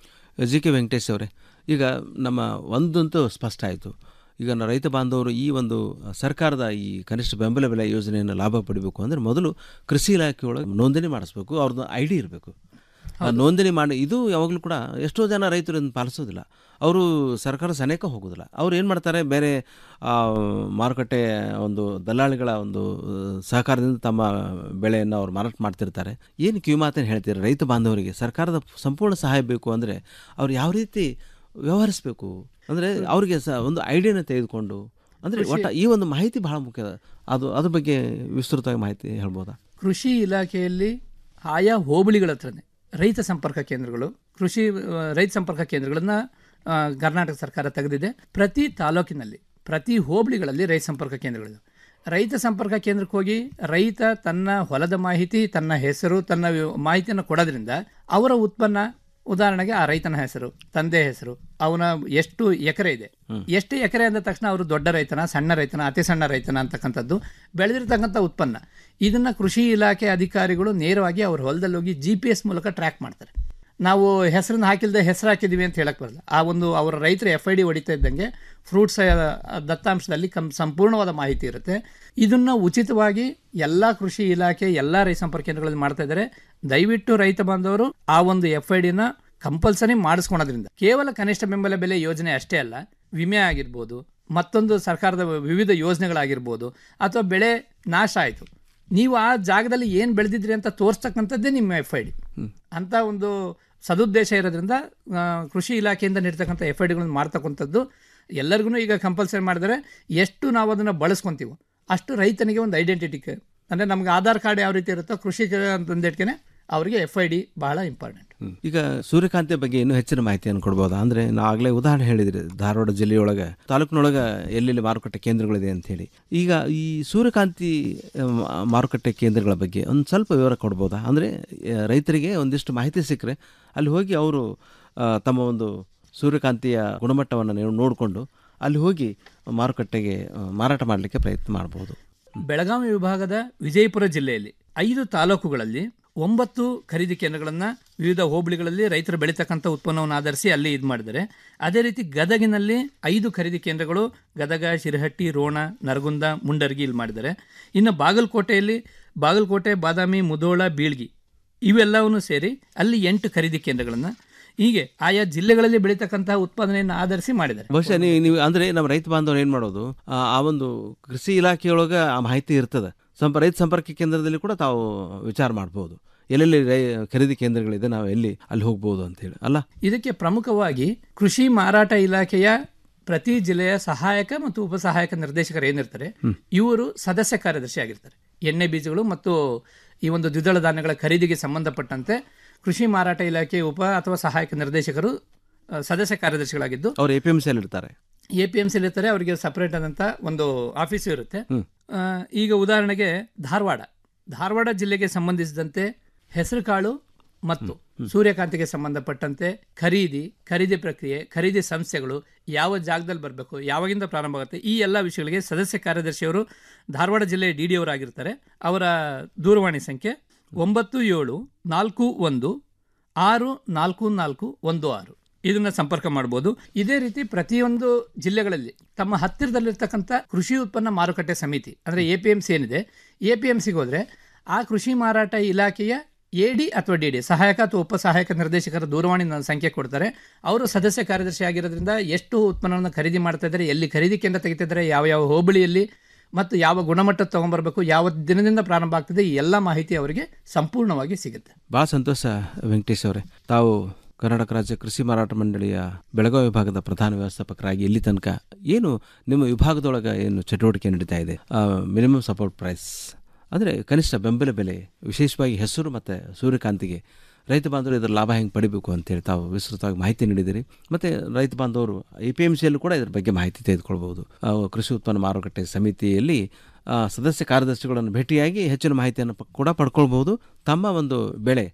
ಜಿ ಕೆ ವೆಂಕಟೇಶ್ ಅವರೇ ಈಗ ನಮ್ಮ ಒಂದಂತೂ ಸ್ಪಷ್ಟ ಆಯಿತು ಈಗ ನ- ರೈತ ಬಾಂಧವರು ಈ ಒಂದು ಸರ್ಕಾರದ ಈ ಕನಿಷ್ಠ ಬೆಂಬಲ ಬೆಲೆ ಯೋಜನೆಯನ್ನು ಲಾಭ ಪಡಿಬೇಕು ಅಂದರೆ ಮೊದಲು ಕೃಷಿ ಇಲಾಖೆಯೊಳಗೆ ನೋಂದಣಿ ಮಾಡಿಸ್ಬೇಕು ಅವ್ರದ್ದು ಐ ಡಿ ಇರಬೇಕು ನೋಂದಣಿ ಮಾಡಿ ಇದು ಯಾವಾಗಲೂ ಕೂಡ ಎಷ್ಟೋ ಜನ ರೈತರು ಇದನ್ನು ಪಾಲಿಸೋದಿಲ್ಲ ಅವರು ಸರ್ಕಾರ ಸನೇಕ ಹೋಗೋದಿಲ್ಲ ಅವ್ರು ಏನು ಮಾಡ್ತಾರೆ ಬೇರೆ ಆ, ಮಾರುಕಟ್ಟೆ ಒಂದು ದಲ್ಲಾಳಿಗಳ ಒಂದು ಆ, ಸಹಕಾರದಿಂದ ತಮ್ಮ ಬೆಳೆಯನ್ನು ಅವ್ರು ಮಾರಾಟ ಮಾಡ್ತಿರ್ತಾರೆ ಏನು ಕಿವಿಮಾತನ್ನು ಹೇಳ್ತೀರಿ ರೈತ ಬಾಂಧವರಿಗೆ ಸರ್ಕಾರದ ಸಂಪೂರ್ಣ ಸಹಾಯ ಬೇಕು ಅಂದರೆ ಅವ್ರು ಯಾವ ರೀತಿ ವ್ಯವಹರಿಸಬೇಕು ಅಂದರೆ ಅವರಿಗೆ ಸಹ ಒಂದು ಐಡಿಯಾನ ತೆಗೆದುಕೊಂಡು ಅಂದರೆ ಕೃಷಿ- ಒಟ್ಟ ಈ ಒಂದು ಮಾಹಿತಿ ಬಹಳ ಮುಖ್ಯ ಅದು ಅದ್ರ ಬಗ್ಗೆ ವಿಸ್ತೃತವಾಗಿ ಮಾಹಿತಿ ಹೇಳ್ಬೋದಾ ಕೃಷಿ ಇಲಾಖೆಯಲ್ಲಿ ಆಯಾ ಹೋಬಳಿಗಳ ಹತ್ರನೇ ರೈತ ಸಂಪರ್ಕ ಕೇಂದ್ರಗಳು ಕೃಷಿ ಆ, ರೈತ ಸಂಪರ್ಕ ಕೇಂದ್ರಗಳನ್ನ ಆ, ಕರ್ನಾಟಕ ಸರ್ಕಾರ ತೆಗೆದಿದೆ ಪ್ರತಿ ತಾಲೂಕಿನಲ್ಲಿ ಪ್ರತಿ ಹೋಬಳಿಗಳಲ್ಲಿ ರೈತ ಸಂಪರ್ಕ ಕೇಂದ್ರಗಳಿವೆ ರೈತ ಸಂಪರ್ಕ ಕೇಂದ್ರಕ್ಕೆ ಹೋಗಿ ರೈತ ತನ್ನ ಹೊಲದ ಮಾಹಿತಿ ತನ್ನ ಹೆಸರು ತನ್ನ ವಿ- ಮಾಹಿತಿಯನ್ನು ಕೊಡೋದ್ರಿಂದ ಅವರ ಉತ್ಪನ್ನ ಉದಾಹರಣೆಗೆ ಆ ರೈತನ ಹೆಸರು ತಂದೆ ಹೆಸರು ಅವನ ಎಷ್ಟು ಎಕರೆ ಇದೆ ಎಷ್ಟು ಎಕರೆ ಅಂದ ತಕ್ಷಣ ಅವರು ದೊಡ್ಡ ರೈತನ ಸಣ್ಣ ರೈತನ ಅತಿ ಸಣ್ಣ ರೈತನ ಅಂತಕ್ಕಂಥದ್ದು ಬೆಳೆದಿರ್ತಕ್ಕಂಥ ಉತ್ಪನ್ನ ಇದನ್ನ ಕೃಷಿ ಇಲಾಖೆ ಅಧಿಕಾರಿಗಳು ನೇರವಾಗಿ ಅವ್ರ ಹೊಲದಲ್ಲಿ ಹೋಗಿ ಜಿ ಪಿ ಎಸ್ ಮೂಲಕ ಟ್ರ್ಯಾಕ್ ಮಾಡ್ತಾರೆ ನಾವು ಹೆಸರನ್ನ ಹಾಕಿಲ್ದೆ ಹೆಸರು ಹಾಕಿದೀವಿ ಅಂತ ಹೇಳಕ್ ಬರಲ್ಲ ಆ ಒಂದು ಅವರ ರೈತರು ಎಫ್ ಐ ಡಿ ಹೊಡಿತಾ ಇದ್ದಂಗೆ ಫ್ರೂಟ್ಸ್ ದತ್ತಾಂಶದಲ್ಲಿ ಕಂ ಸಂಪೂರ್ಣವಾದ ಮಾಹಿತಿ ಇರುತ್ತೆ ಇದನ್ನ ಉಚಿತವಾಗಿ ಎಲ್ಲ ಕೃಷಿ ಇಲಾಖೆ ಎಲ್ಲ ರೈತ ಸಂಪರ್ಕ ಕೇಂದ್ರಗಳಲ್ಲಿ ಮಾಡ್ತಾ ಇದ್ದಾರೆ ದಯವಿಟ್ಟು ರೈತ ಬಾಂಧವರು ಆ ಒಂದು ಎಫ್ ಐ ಡಿನ ಕಂಪಲ್ಸರಿ ಮಾಡಿಸ್ಕೊಳೋದ್ರಿಂದ ಕೇವಲ ಕನಿಷ್ಠ ಬೆಂಬಲ ಬೆಲೆ ಯೋಜನೆ ಅಷ್ಟೇ ಅಲ್ಲ ವಿಮೆ ಆಗಿರ್ಬೋದು ಮತ್ತೊಂದು ಸರ್ಕಾರದ ವಿವಿಧ ಯೋಜನೆಗಳಾಗಿರ್ಬೋದು ಅಥವಾ ಬೆಳೆ ನಾಶ ಆಯಿತು ನೀವು ಆ ಜಾಗದಲ್ಲಿ ಏನು ಬೆಳೆದಿದ್ರಿ ಅಂತ ತೋರಿಸ್ತಕ್ಕಂಥದ್ದೇ ನಿಮ್ಮ ಎಫ್ ಐ ಡಿ ಅಂತ ಒಂದು ಸದುದ್ದೇಶ ಇರೋದ್ರಿಂದ ಆ, ಕೃಷಿ ಇಲಾಖೆಯಿಂದ ನೀಡ್ತಕ್ಕಂಥ ಎಫ್ ಐ ಡಿಗಳನ್ನು ಮಾಡ್ತಕ್ಕಂಥದ್ದು ಎಲ್ಲರಿಗೂ ಈಗ ಕಂಪಲ್ಸರಿ ಮಾಡಿದರೆ ಎಷ್ಟು ನಾವು ಅದನ್ನು ಬಳಸ್ಕೊಂತೀವೋ ಅಷ್ಟು ರೈತನಿಗೆ ಒಂದು ಐಡೆಂಟಿಟಿ ಅಂದರೆ ನಮ್ಗೆ ಆಧಾರ್ ಕಾರ್ಡ್ ಯಾವ ರೀತಿ ಇರುತ್ತೋ ಕೃಷಿ ಅಂತಂದಿಟ್ಕೆ ಅವರಿಗೆ ಎಫ್ ಐ ಡಿ ಬಹಳ ಇಂಪಾರ್ಟೆಂಟ್ ಈಗ ಸೂರ್ಯಕಾಂತಿ ಬಗ್ಗೆ ಇನ್ನೂ ಹೆಚ್ಚಿನ ಮಾಹಿತಿಯನ್ನು ಕೊಡ್ಬೋದಾ ಅಂದರೆ ನಾವು ಆಗಲೇ ಉದಾಹರಣೆ ಹೇಳಿದ್ರಿ ಧಾರವಾಡ ಜಿಲ್ಲೆಯೊಳಗೆ ತಾಲೂಕಿನೊಳಗೆ ಎಲ್ಲೆಲ್ಲಿ ಮಾರುಕಟ್ಟೆ ಕೇಂದ್ರಗಳಿದೆ ಅಂತ ಹೇಳಿ ಈಗ ಈ ಸೂರ್ಯಕಾಂತಿ ಆ, ಮಾರುಕಟ್ಟೆ ಕೇಂದ್ರಗಳ ಬಗ್ಗೆ ಒಂದು ಸ್ವಲ್ಪ ವಿವರ ಕೊಡ್ಬೋದಾ ಅಂದರೆ ರೈತರಿಗೆ ಒಂದಿಷ್ಟು ಮಾಹಿತಿ ಸಿಕ್ಕರೆ ಅಲ್ಲಿ ಹೋಗಿ ಅವರು ಆ, ತಮ್ಮ ಒಂದು ಸೂರ್ಯಕಾಂತಿಯ ಗುಣಮಟ್ಟವನ್ನು ನೀವು ನೋಡಿಕೊಂಡು ಅಲ್ಲಿ ಹೋಗಿ ಮಾರುಕಟ್ಟೆಗೆ ಆ, ಮಾರಾಟ ಮಾಡಲಿಕ್ಕೆ ಪ್ರಯತ್ನ ಮಾಡ್ಬೋದು ಬೆಳಗಾವಿ ವಿಭಾಗದ ವಿಜಯಪುರ ಜಿಲ್ಲೆಯಲ್ಲಿ ಐದು ತಾಲೂಕುಗಳಲ್ಲಿ ಒಂಬತ್ತು ಖರೀದಿ ಕೇಂದ್ರಗಳನ್ನು ವಿವಿಧ ಹೋಬಳಿಗಳಲ್ಲಿ ರೈತರು ಬೆಳೀತಕ್ಕಂಥ ಉತ್ಪನ್ನವನ್ನು ಆಧರಿಸಿ ಅಲ್ಲಿ ಇದು ಮಾಡಿದ್ದಾರೆ ಅದೇ ರೀತಿ ಗದಗಿನಲ್ಲಿ ಐದು ಖರೀದಿ ಕೇಂದ್ರಗಳು ಗದಗ ಶಿರಹಟ್ಟಿ ರೋಣ ನರಗುಂದ ಮುಂಡರ್ಗಿ ಇಲ್ಲಿ ಮಾಡಿದ್ದಾರೆ ಇನ್ನು ಬಾಗಲಕೋಟೆಯಲ್ಲಿ ಬಾಗಲಕೋಟೆ ಬಾದಾಮಿ ಮುಧೋಳ ಬೀಳ್ಗಿ ಇವೆಲ್ಲವನ್ನು ಸೇರಿ ಅಲ್ಲಿ ಎಂಟು ಖರೀದಿ ಕೇಂದ್ರಗಳನ್ನು ಹೀಗೆ ಆಯಾ ಜಿಲ್ಲೆಗಳಲ್ಲಿ ಬೆಳೀತಕ್ಕಂತಹ ಉತ್ಪಾದನೆಯನ್ನು ಆಧರಿಸಿ ಮಾಡಿದ್ದಾರೆ ಬಹುಶಃ ನೀವು ನೀವು ಅಂದರೆ ನಮ್ಮ ರೈತ ಬಾಂಧವರು ಏನು ಮಾಡೋದು ಆ ಆ ಒಂದು ಕೃಷಿ ಇಲಾಖೆಯೊಳಗೆ ಆ ಮಾಹಿತಿ ಇರ್ತದೆ ಸಂಪ ರೈತ ಸಂಪರ್ಕ ಕೇಂದ್ರದಲ್ಲಿ ಕೂಡ ತಾವು ವಿಚಾರ ಮಾಡ್ಬೋದು ಎಲ್ಲೆಲ್ಲಿ ರೈ ಖರೀದಿ ಕೇಂದ್ರಗಳಿದೆ ನಾವು ಎಲ್ಲಿ ಅಲ್ಲಿ ಹೋಗ್ಬೋದು ಅಂತೇಳಿ ಅಲ್ಲ ಇದಕ್ಕೆ ಪ್ರಮುಖವಾಗಿ ಕೃಷಿ ಮಾರಾಟ ಇಲಾಖೆಯ ಪ್ರತಿ ಜಿಲ್ಲೆಯ ಸಹಾಯಕ ಮತ್ತು ಉಪ ಸಹಾಯಕ ನಿರ್ದೇಶಕರು ಏನಿರ್ತಾರೆ ಇವರು ಸದಸ್ಯ ಕಾರ್ಯದರ್ಶಿ ಆಗಿರ್ತಾರೆ ಎಣ್ಣೆ ಬೀಜಗಳು ಮತ್ತು ಈ ಒಂದು ದ್ವಿದಳ ಧಾನ್ಯಗಳ ಖರೀದಿಗೆ ಸಂಬಂಧಪಟ್ಟಂತೆ ಕೃಷಿ ಮಾರಾಟ ಇಲಾಖೆ ಉಪ ಅಥವಾ ಸಹಾಯಕ ನಿರ್ದೇಶಕರು ಆ, ಸದಸ್ಯ ಕಾರ್ಯದರ್ಶಿಗಳಾಗಿದ್ದು ಅವ್ರು ಎ ಪಿ ಎಮ್ ಸಿಯಲ್ಲಿ ಇರ್ತಾರೆ ಎ ಪಿ ಎಂ ಇರ್ತಾರೆ ಅವರಿಗೆ ಸಪರೇಟ್ ಆದಂಥ ಒಂದು ಆಫೀಸು ಇರುತ್ತೆ ಆ, ಈಗ ಉದಾಹರಣೆಗೆ ಧಾರವಾಡ ಧಾರವಾಡ ಜಿಲ್ಲೆಗೆ ಸಂಬಂಧಿಸಿದಂತೆ ಹೆಸರುಕಾಳು ಮತ್ತು ಸೂರ್ಯಕಾಂತಿಗೆ ಸಂಬಂಧಪಟ್ಟಂತೆ ಖರೀದಿ ಖರೀದಿ ಪ್ರಕ್ರಿಯೆ ಖರೀದಿ ಸಂಸ್ಥೆಗಳು ಯಾವ ಜಾಗದಲ್ಲಿ ಬರಬೇಕು ಯಾವಾಗಿಂದ ಪ್ರಾರಂಭ ಆಗುತ್ತೆ ಈ ಎಲ್ಲ ವಿಷಯಗಳಿಗೆ ಸದಸ್ಯ ಕಾರ್ಯದರ್ಶಿಯವರು ಧಾರವಾಡ ಜಿಲ್ಲೆಯ ಡಿ ಡಿ ಅವರಾಗಿರ್ತಾರೆ ಅವರ ದೂರವಾಣಿ ಸಂಖ್ಯೆ ಒಂಬತ್ತು ಏಳು ನಾಲ್ಕು ಒಂದು ಆರು ನಾಲ್ಕು ನಾಲ್ಕು ಒಂದು ಆರು ಇದನ್ನ ಸಂಪರ್ಕ ಮಾಡ್ಬೋದು ಇದೇ ರೀತಿ ಪ್ರತಿಯೊಂದು ಜಿಲ್ಲೆಗಳಲ್ಲಿ ತಮ್ಮ ಹತ್ತಿರದಲ್ಲಿರ್ತಕ್ಕಂಥ ಕೃಷಿ ಉತ್ಪನ್ನ ಮಾರುಕಟ್ಟೆ ಸಮಿತಿ ಅಂದರೆ ಎ ಪಿ ಎಂ ಸಿ ಏನಿದೆ ಎ ಪಿ ಎಂ ಸಿಗೆ ಹೋದರೆ ಆ ಕೃಷಿ ಮಾರಾಟ ಇಲಾಖೆಯ ಎ ಡಿ ಅಥವಾ ಡಿ ಡಿ ಸಹಾಯಕ ಅಥವಾ ಉಪ ಸಹಾಯಕ ನಿರ್ದೇಶಕರ ದೂರವಾಣಿ ನ- ಸಂಖ್ಯೆ ಕೊಡ್ತಾರೆ ಅವರು ಸದಸ್ಯ ಕಾರ್ಯದರ್ಶಿ ಆಗಿರೋದ್ರಿಂದ ಎಷ್ಟು ಉತ್ಪನ್ನವನ್ನು ಖರೀದಿ ಮಾಡ್ತಾ ಇದ್ದಾರೆ ಎಲ್ಲಿ ಖರೀದಿ ಕೇಂದ್ರ ತೆಗಿತಿದ್ದಾರೆ ಯಾವ ಯಾವ ಹೋಬಳಿಯಲ್ಲಿ ಮತ್ತು ಯಾವ ಗುಣಮಟ್ಟ ತೊಗೊಂಬರ್ಬೇಕು ಯಾವ ದಿನದಿಂದ ಪ್ರಾರಂಭ ಆಗ್ತದೆ ಈ ಎಲ್ಲ ಮಾಹಿತಿ ಅವರಿಗೆ ಸಂಪೂರ್ಣವಾಗಿ ಸಿಗುತ್ತೆ ಭಾಳ ಸಂತೋಷ ವೆಂಕಟೇಶ್ ಅವರೇ ತಾವು ಕರ್ನಾಟಕ ರಾಜ್ಯ ಕೃಷಿ ಮಾರಾಟ ಮಂಡಳಿಯ ಬೆಳಗಾವಿ ವಿಭಾಗದ ಪ್ರಧಾನ ವ್ಯವಸ್ಥಾಪಕರಾಗಿ ಇಲ್ಲಿ ತನಕ ಏನು ನಿಮ್ಮ ವಿಭಾಗದೊಳಗೆ ಏನು ಚಟುವಟಿಕೆ ನಡೀತಾ ಇದೆ ಮಿನಿಮಮ್ ಸಪೋರ್ಟ್ ಪ್ರೈಸ್ ಅಂದರೆ ಕನಿಷ್ಠ ಬೆಂಬಲ ಬೆಲೆ ವಿಶೇಷವಾಗಿ ಹೆಸರು ಮತ್ತು ಸೂರ್ಯಕಾಂತಿಗೆ ರೈತ ಬಾಂಧವರು ಇದರ ಲಾಭ ಹೆಂಗೆ ಪಡಿಬೇಕು ಅಂತೇಳಿ ತಾವು ವಿಸ್ತೃತವಾಗಿ ಮಾಹಿತಿ ನೀಡಿದಿರಿ ಮತ್ತು ರೈತ ಬಾಂಧವರು ಎ ಪಿ ಎಮ್ ಸಿಯಲ್ಲೂ ಕೂಡ ಇದ್ರ ಬಗ್ಗೆ ಮಾಹಿತಿ ತೆಗೆದುಕೊಳ್ಬೋದು ಆ, ಕೃಷಿ ಉತ್ಪನ್ನ ಮಾರುಕಟ್ಟೆ ಸಮಿತಿಯಲ್ಲಿ ಆ, ಸದಸ್ಯ ಕಾರ್ಯದರ್ಶಿಗಳನ್ನು ಭೇಟಿಯಾಗಿ ಹೆಚ್ಚಿನ ಮಾಹಿತಿಯನ್ನು ಪ- ಕೂಡ ಪಡ್ಕೊಳ್ಬೋದು ತಮ್ಮ ಒಂದು ಬೆಳೆ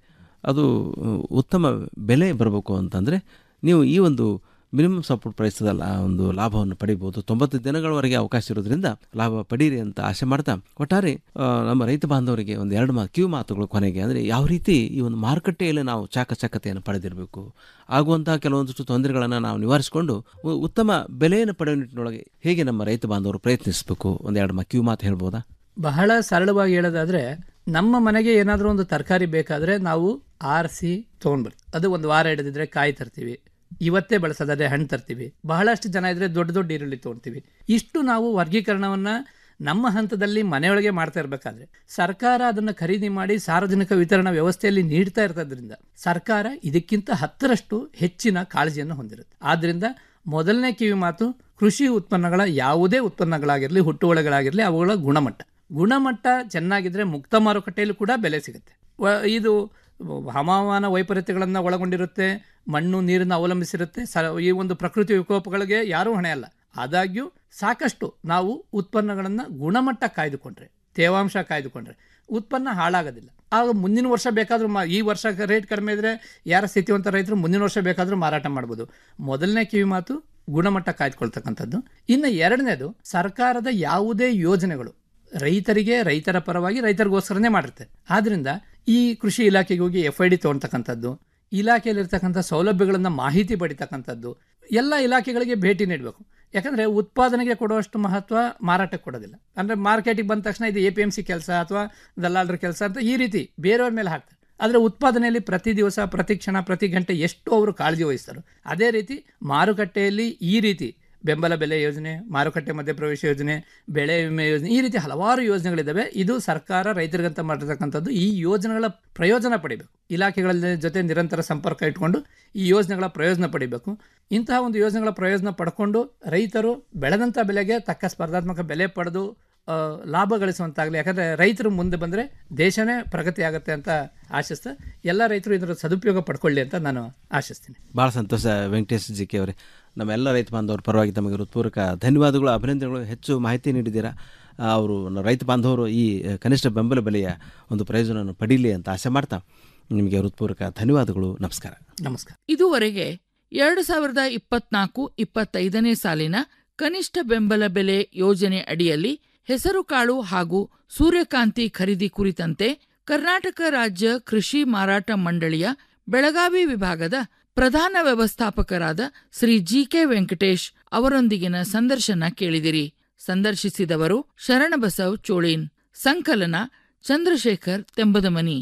ಅದು ಅಹ್, ಉತ್ತಮ ಬೆಲೆ ಬರಬೇಕು ಅಂತಂದರೆ ನೀವು ಈ ಒಂದು ಮಿನಿಮಮ್ ಸಪೋರ್ಟ್ ಪ್ರೈಸದಲ್ಲ ಆ ಒಂದು ಲಾಭವನ್ನು ಪಡಿಬೋದು ತೊಂಬತ್ತು ದಿನಗಳವರೆಗೆ ಅವಕಾಶ ಇರೋದ್ರಿಂದ ಲಾಭ ಪಡೀರಿ ಅಂತ ಆಸೆ ಮಾಡ್ತಾ ಒಟ್ಟಾರೆ ಆ, ನಮ್ಮ ರೈತ ಬಾಂಧವರಿಗೆ ಒಂದು ಎರಡು ಮಾ ಕಿವು ಮಾತುಗಳು ಕೊನೆಗೆ ಅಂದರೆ ಯಾವ ರೀತಿ ಈ ಒಂದು ಮಾರುಕಟ್ಟೆಯಲ್ಲಿ ನಾವು ಚಾಕಚಕ್ಯತೆಯನ್ನು ಪಡೆದಿರಬೇಕು ಆಗುವಂತಹ ಕೆಲವೊಂದಷ್ಟು ತೊಂದರೆಗಳನ್ನು ನಾವು ನಿವಾರಿಸಿಕೊಂಡು ಉ- ಉತ್ತಮ ಬೆಲೆಯನ್ನು ಪಡೆಯುವ ನಿಟ್ಟಿನೊಳಗೆ ಹೇಗೆ ನಮ್ಮ ರೈತ ಬಾಂಧವರು ಪ್ರಯತ್ನಿಸಬೇಕು ಒಂದು ಎರಡು ಮಾ ಕಿವು ಮಾತು ಹೇಳ್ಬೋದಾ ಬಹಳ ಸರಳವಾಗಿ ಹೇಳೋದಾದ್ರೆ ನಮ್ಮ ಮನೆಗೆ ಏನಾದರೂ ಒಂದು ತರಕಾರಿ ಬೇಕಾದ್ರೆ ನಾವು ಆರಿಸಿ ತೊಗೊಂಡ್ಬರ್ತೀವಿ ಅದು ಒಂದು ವಾರ ಹಿಡಿದಿದ್ರೆ ಕಾಯಿ ತರ್ತೀವಿ ಇವತ್ತೇ ಬಳಸೋದಾದ್ರೆ ಹಣ್ಣು ತರ್ತೀವಿ ಬಹಳಷ್ಟು ಜನ ಇದ್ರೆ ದೊಡ್ಡ ದೊಡ್ಡ ಈರುಳ್ಳಿ ತೊಗೊಳ್ತೀವಿ ಇಷ್ಟು ನಾವು ವರ್ಗೀಕರಣವನ್ನ ನಮ್ಮ ಹಂತದಲ್ಲಿ ಮನೆಯೊಳಗೆ ಮಾಡ್ತಾ ಇರಬೇಕಾದ್ರೆ ಸರ್ಕಾರ ಅದನ್ನು ಖರೀದಿ ಮಾಡಿ ಸಾರ್ವಜನಿಕ ವಿತರಣಾ ವ್ಯವಸ್ಥೆಯಲ್ಲಿ ನೀಡ್ತಾ ಇರೋದ್ರಿಂದ ಸರ್ಕಾರ ಇದಕ್ಕಿಂತ ಹತ್ತರಷ್ಟು ಹೆಚ್ಚಿನ ಕಾಳಜಿಯನ್ನು ಹೊಂದಿರುತ್ತೆ ಆದ್ರಿಂದ ಮೊದಲನೇ ಕಿವಿ ಮಾತು ಕೃಷಿ ಉತ್ಪನ್ನಗಳ ಯಾವುದೇ ಉತ್ಪನ್ನಗಳಾಗಿರಲಿ ಹುಟ್ಟುವಳಿಗಳಾಗಿರಲಿ ಅವುಗಳ ಗುಣಮಟ್ಟ ಗುಣಮಟ್ಟ ಚೆನ್ನಾಗಿದ್ರೆ ಮುಕ್ತ ಮಾರುಕಟ್ಟೆಯಲ್ಲೂ ಕೂಡ ಬೆಲೆ ಸಿಗುತ್ತೆ ವ- ಇದು ಹವಾಮಾನ ವೈಪರೀತ್ಯಗಳನ್ನು ಒಳಗೊಂಡಿರುತ್ತೆ ಮಣ್ಣು ನೀರನ್ನು ಅವಲಂಬಿಸಿರುತ್ತೆ ಸ ಈ ಒಂದು ಪ್ರಕೃತಿ ವಿಕೋಪಗಳಿಗೆ ಯಾರೂ ಹೊಣೆ ಅಲ್ಲ ಆದಾಗ್ಯೂ ಸಾಕಷ್ಟು ನಾವು ಉತ್ಪನ್ನಗಳನ್ನು ಗುಣಮಟ್ಟ ಕಾಯ್ದುಕೊಂಡ್ರೆ ತೇವಾಂಶ ಕಾಯ್ದುಕೊಂಡ್ರೆ ಉತ್ಪನ್ನ ಹಾಳಾಗೋದಿಲ್ಲ ಆಗ ಮುಂದಿನ ವರ್ಷ ಬೇಕಾದರೂ ಮಾ ಈ ವರ್ಷ ರೇಟ್ ಕಡಿಮೆ ಇದ್ರೆ ಯಾರ ಸ್ಥಿತಿವಂತ ರೈತರು ಮುಂದಿನ ವರ್ಷ ಬೇಕಾದರೂ ಮಾರಾಟ ಮಾಡ್ಬೋದು ಮೊದಲನೇ ಕಿವಿ ಮಾತು ಗುಣಮಟ್ಟ ಕಾಯ್ದುಕೊಳ್ತಕ್ಕಂಥದ್ದು ಇನ್ನು ಎರಡನೇದು ಸರ್ಕಾರದ ಯಾವುದೇ ಯೋಜನೆಗಳು ರೈತರಿಗೆ ರೈತರ ಪರವಾಗಿ ರೈತರಿಗೋಸ್ಕರನೇ ಮಾಡಿರುತ್ತೆ ಆದ್ರಿಂದ ಈ ಕೃಷಿ ಇಲಾಖೆಗೆ ಹೋಗಿ ಎಫ್ ಐ ಡಿ ತೊಗೊಳ್ತಕ್ಕಂಥದ್ದು ಇಲಾಖೆಯಲ್ಲಿರ್ತಕ್ಕಂಥ ಸೌಲಭ್ಯಗಳನ್ನು ಮಾಹಿತಿ ಪಡಿತಕ್ಕಂಥದ್ದು ಎಲ್ಲ ಇಲಾಖೆಗಳಿಗೆ ಭೇಟಿ ನೀಡಬೇಕು ಯಾಕಂದರೆ ಉತ್ಪಾದನೆಗೆ ಕೊಡುವಷ್ಟು ಮಹತ್ವ ಮಾರಾಟಕ್ಕೆ ಕೊಡೋದಿಲ್ಲ ಅಂದರೆ ಮಾರ್ಕೆಟಿಗೆ ಬಂದ ತಕ್ಷಣ ಇದು ಎ ಪಿ ಎಮ್ ಸಿ ಕೆಲಸ ಅಥವಾ ದಲ್ಲಾಳರ ಕೆಲಸ ಅಂತ ಈ ರೀತಿ ಬೇರೆಯವ್ರ ಮೇಲೆ ಹಾಕ್ತಾರೆ ಆದರೆ ಉತ್ಪಾದನೆಯಲ್ಲಿ ಪ್ರತಿ ದಿವಸ ಪ್ರತಿ ಕ್ಷಣ ಪ್ರತಿ ಗಂಟೆ ಎಷ್ಟು ಅವರು ಕಾಳಜಿ ವಹಿಸ್ತಾರೋ ಅದೇ ರೀತಿ ಮಾರುಕಟ್ಟೆಯಲ್ಲಿ ಈ ರೀತಿ ಬೆಂಬಲ ಬೆಲೆ ಯೋಜನೆ ಮಾರುಕಟ್ಟೆ ಮಧ್ಯಪ್ರವೇಶ ಯೋಜನೆ ಬೆಳೆ ವಿಮೆ ಯೋಜನೆ ಈ ರೀತಿ ಹಲವಾರು ಯೋಜನೆಗಳಿದ್ದಾವೆ ಇದು ಸರ್ಕಾರ ರೈತರಿಗಂತ ಮಾಡಿರ್ತಕ್ಕಂಥದ್ದು ಈ ಯೋಜನೆಗಳ ಪ್ರಯೋಜನ ಪಡಿಬೇಕು ಇಲಾಖೆಗಳ ಜೊತೆ ನಿರಂತರ ಸಂಪರ್ಕ ಇಟ್ಕೊಂಡು ಈ ಯೋಜನೆಗಳ ಪ್ರಯೋಜನ ಪಡಿಬೇಕು ಇಂತಹ ಒಂದು ಯೋಜನೆಗಳ ಪ್ರಯೋಜನ ಪಡ್ಕೊಂಡು ರೈತರು ಬೆಳೆದಂಥ ಬೆಲೆಗೆ ತಕ್ಕ ಸ್ಪರ್ಧಾತ್ಮಕ ಬೆಲೆ ಪಡೆದು ಆ, ಲಾಭ ಗಳಿಸುವಂತಾಗಲಿ ಯಾಕಂದರೆ ರೈತರು ಮುಂದೆ ಬಂದರೆ ದೇಶನೇ ಪ್ರಗತಿ ಆಗುತ್ತೆ ಅಂತ ಆಶಿಸ್ತಾ ಎಲ್ಲ ರೈತರು ಇದರ ಸದುಪಯೋಗ ಪಡ್ಕೊಳ್ಳಿ ಅಂತ ನಾನು ಆಶಿಸ್ತೀನಿ ಭಾಳ ಸಂತೋಷ ವೆಂಕಟೇಶ್ ಜಿ ಕೆ ಅವರೇ ನಮ್ಮ ಎಲ್ಲ ರೈತ ಬಾಂಧವರ ಪರವಾಗಿ ತಮಗೆ ಹೃತ್ಪೂರ್ವಕ ಧನ್ಯವಾದಗಳು ಅಭಿನಂದನೆಗಳು ಹೆಚ್ಚು ಮಾಹಿತಿ ನೀಡಿದ್ದೀರಾ ಆ, ಅವರು ನ- ರೈತ ಬಾಂಧವರು ಈ ಆ, ಕನಿಷ್ಠ ಬೆಂಬಲ ಬೆಲೆಯ ಒಂದು ಪ್ರಯೋಜನವನ್ನು ಪಡೀಲಿ ಅಂತ ಆಸೆ ಮಾಡ್ತಾ ನಿಮಗೆ ಹೃತ್ಪೂರ್ವಕ ಧನ್ಯವಾದಗಳು ನಮಸ್ಕಾರ ನಮಸ್ಕಾರ ಇದುವರೆಗೆ ಎರಡು ಸಾವಿರದ ಇಪ್ಪತ್ನಾಲ್ಕು ಇಪ್ಪತ್ತೈದನೇ ಸಾಲಿನ ಕನಿಷ್ಠ ಬೆಂಬಲ ಬೆಲೆ ಯೋಜನೆ ಅಡಿಯಲ್ಲಿ ಹೆಸರುಕಾಳು ಹಾಗೂ ಸೂರ್ಯಕಾಂತಿ ಖರೀದಿ ಕುರಿತಂತೆ ಕರ್ನಾಟಕ ರಾಜ್ಯ ಕೃಷಿ ಮಾರಾಟ ಮಂಡಳಿಯ ಬೆಳಗಾವಿ ವಿಭಾಗದ ಪ್ರಧಾನ ವ್ಯವಸ್ಥಾಪಕರಾದ ಶ್ರೀ ಜಿಕೆ ವೆಂಕಟೇಶ್ ಅವರೊಂದಿಗಿನ ಸಂದರ್ಶನ ಕೇಳಿದಿರಿ ಸಂದರ್ಶಿಸಿದವರು ಶರಣಬಸವ್ ಚೋಳೀನ್ ಸಂಕಲನ ಚಂದ್ರಶೇಖರ್ ತೆಂಬದಮನಿ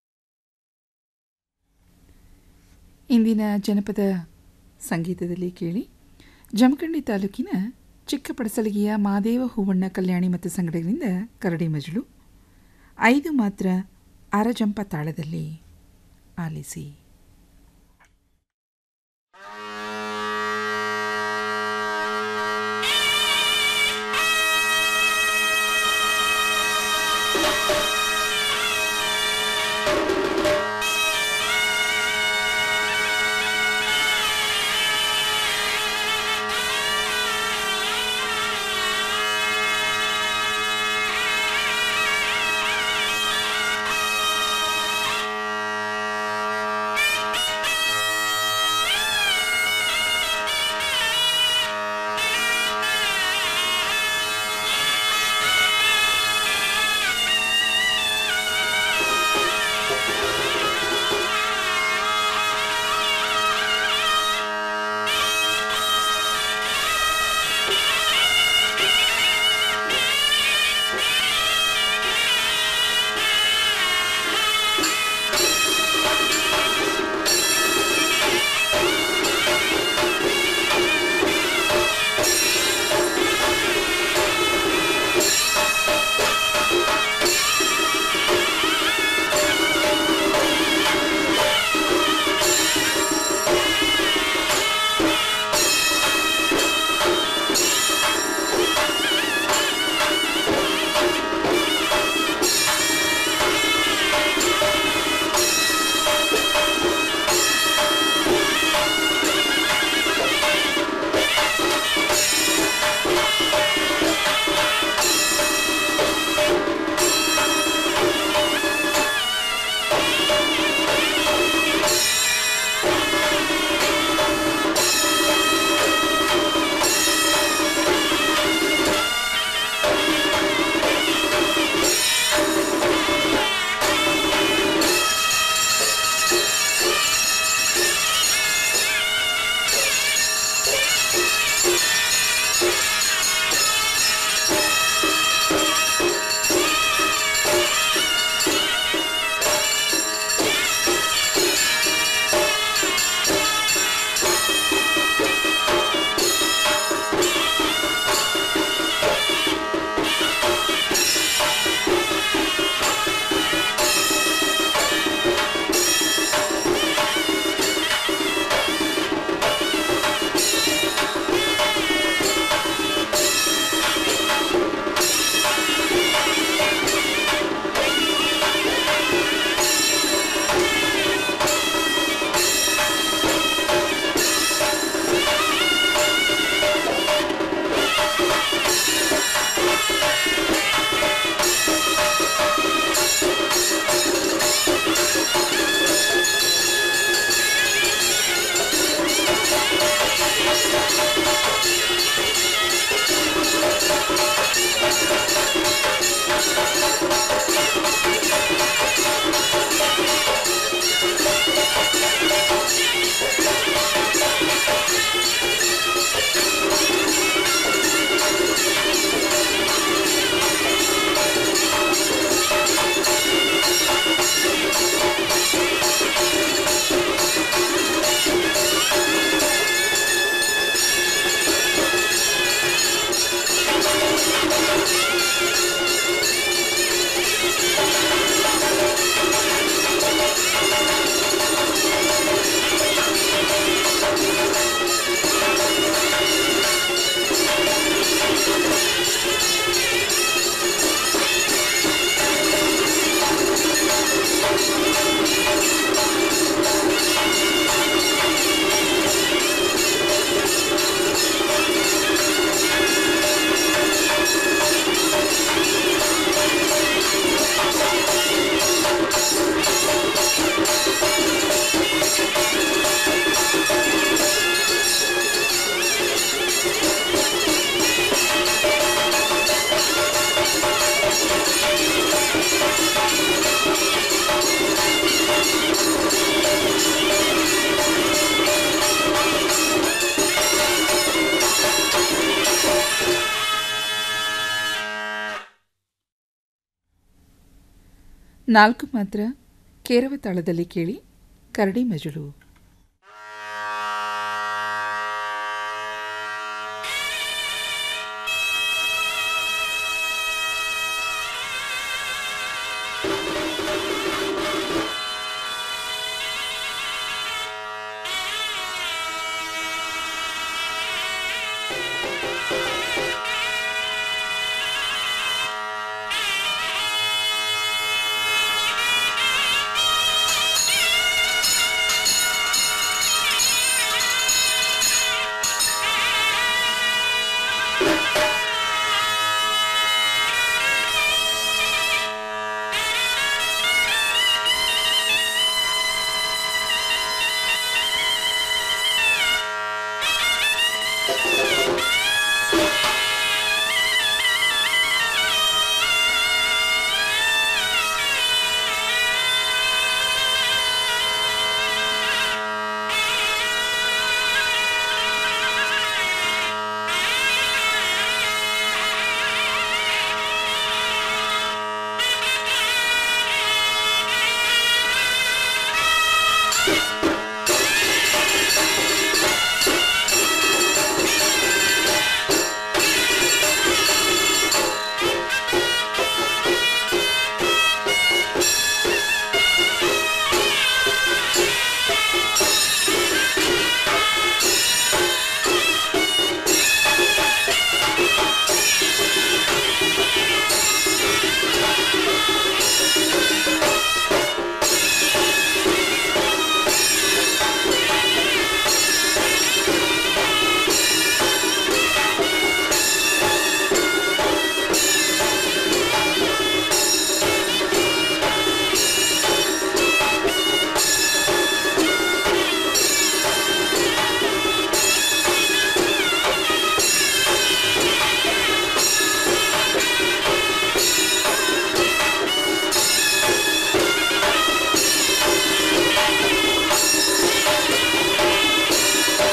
ಇಂದಿನ ಜನಪದ ಸಂಗೀತದಲ್ಲಿ ಕೇಳಿ ಜಮಖಂಡಿ ತಾಲೂಕಿನ ಚಿಕ್ಕಪಡಸಲಗಿಯ ಮಾದೇವ ಹೂವಣ್ಣ ಕಲ್ಯಾಣಿ ಮತ್ತು ಸಂಗಡಗಳಿಂದ ಕರಡಿ ಮಜಳು ಐದು ಮಾತ್ರ ಅರಜಂಪ ತಾಳದಲ್ಲಿ ಆಲಿಸಿ Thank ನಾಲ್ಕು ಮಾತ್ರ ಕೇರವ ತಾಳದಲ್ಲಿ ಕೇಳಿ ಕರಡಿ ಮಜಳು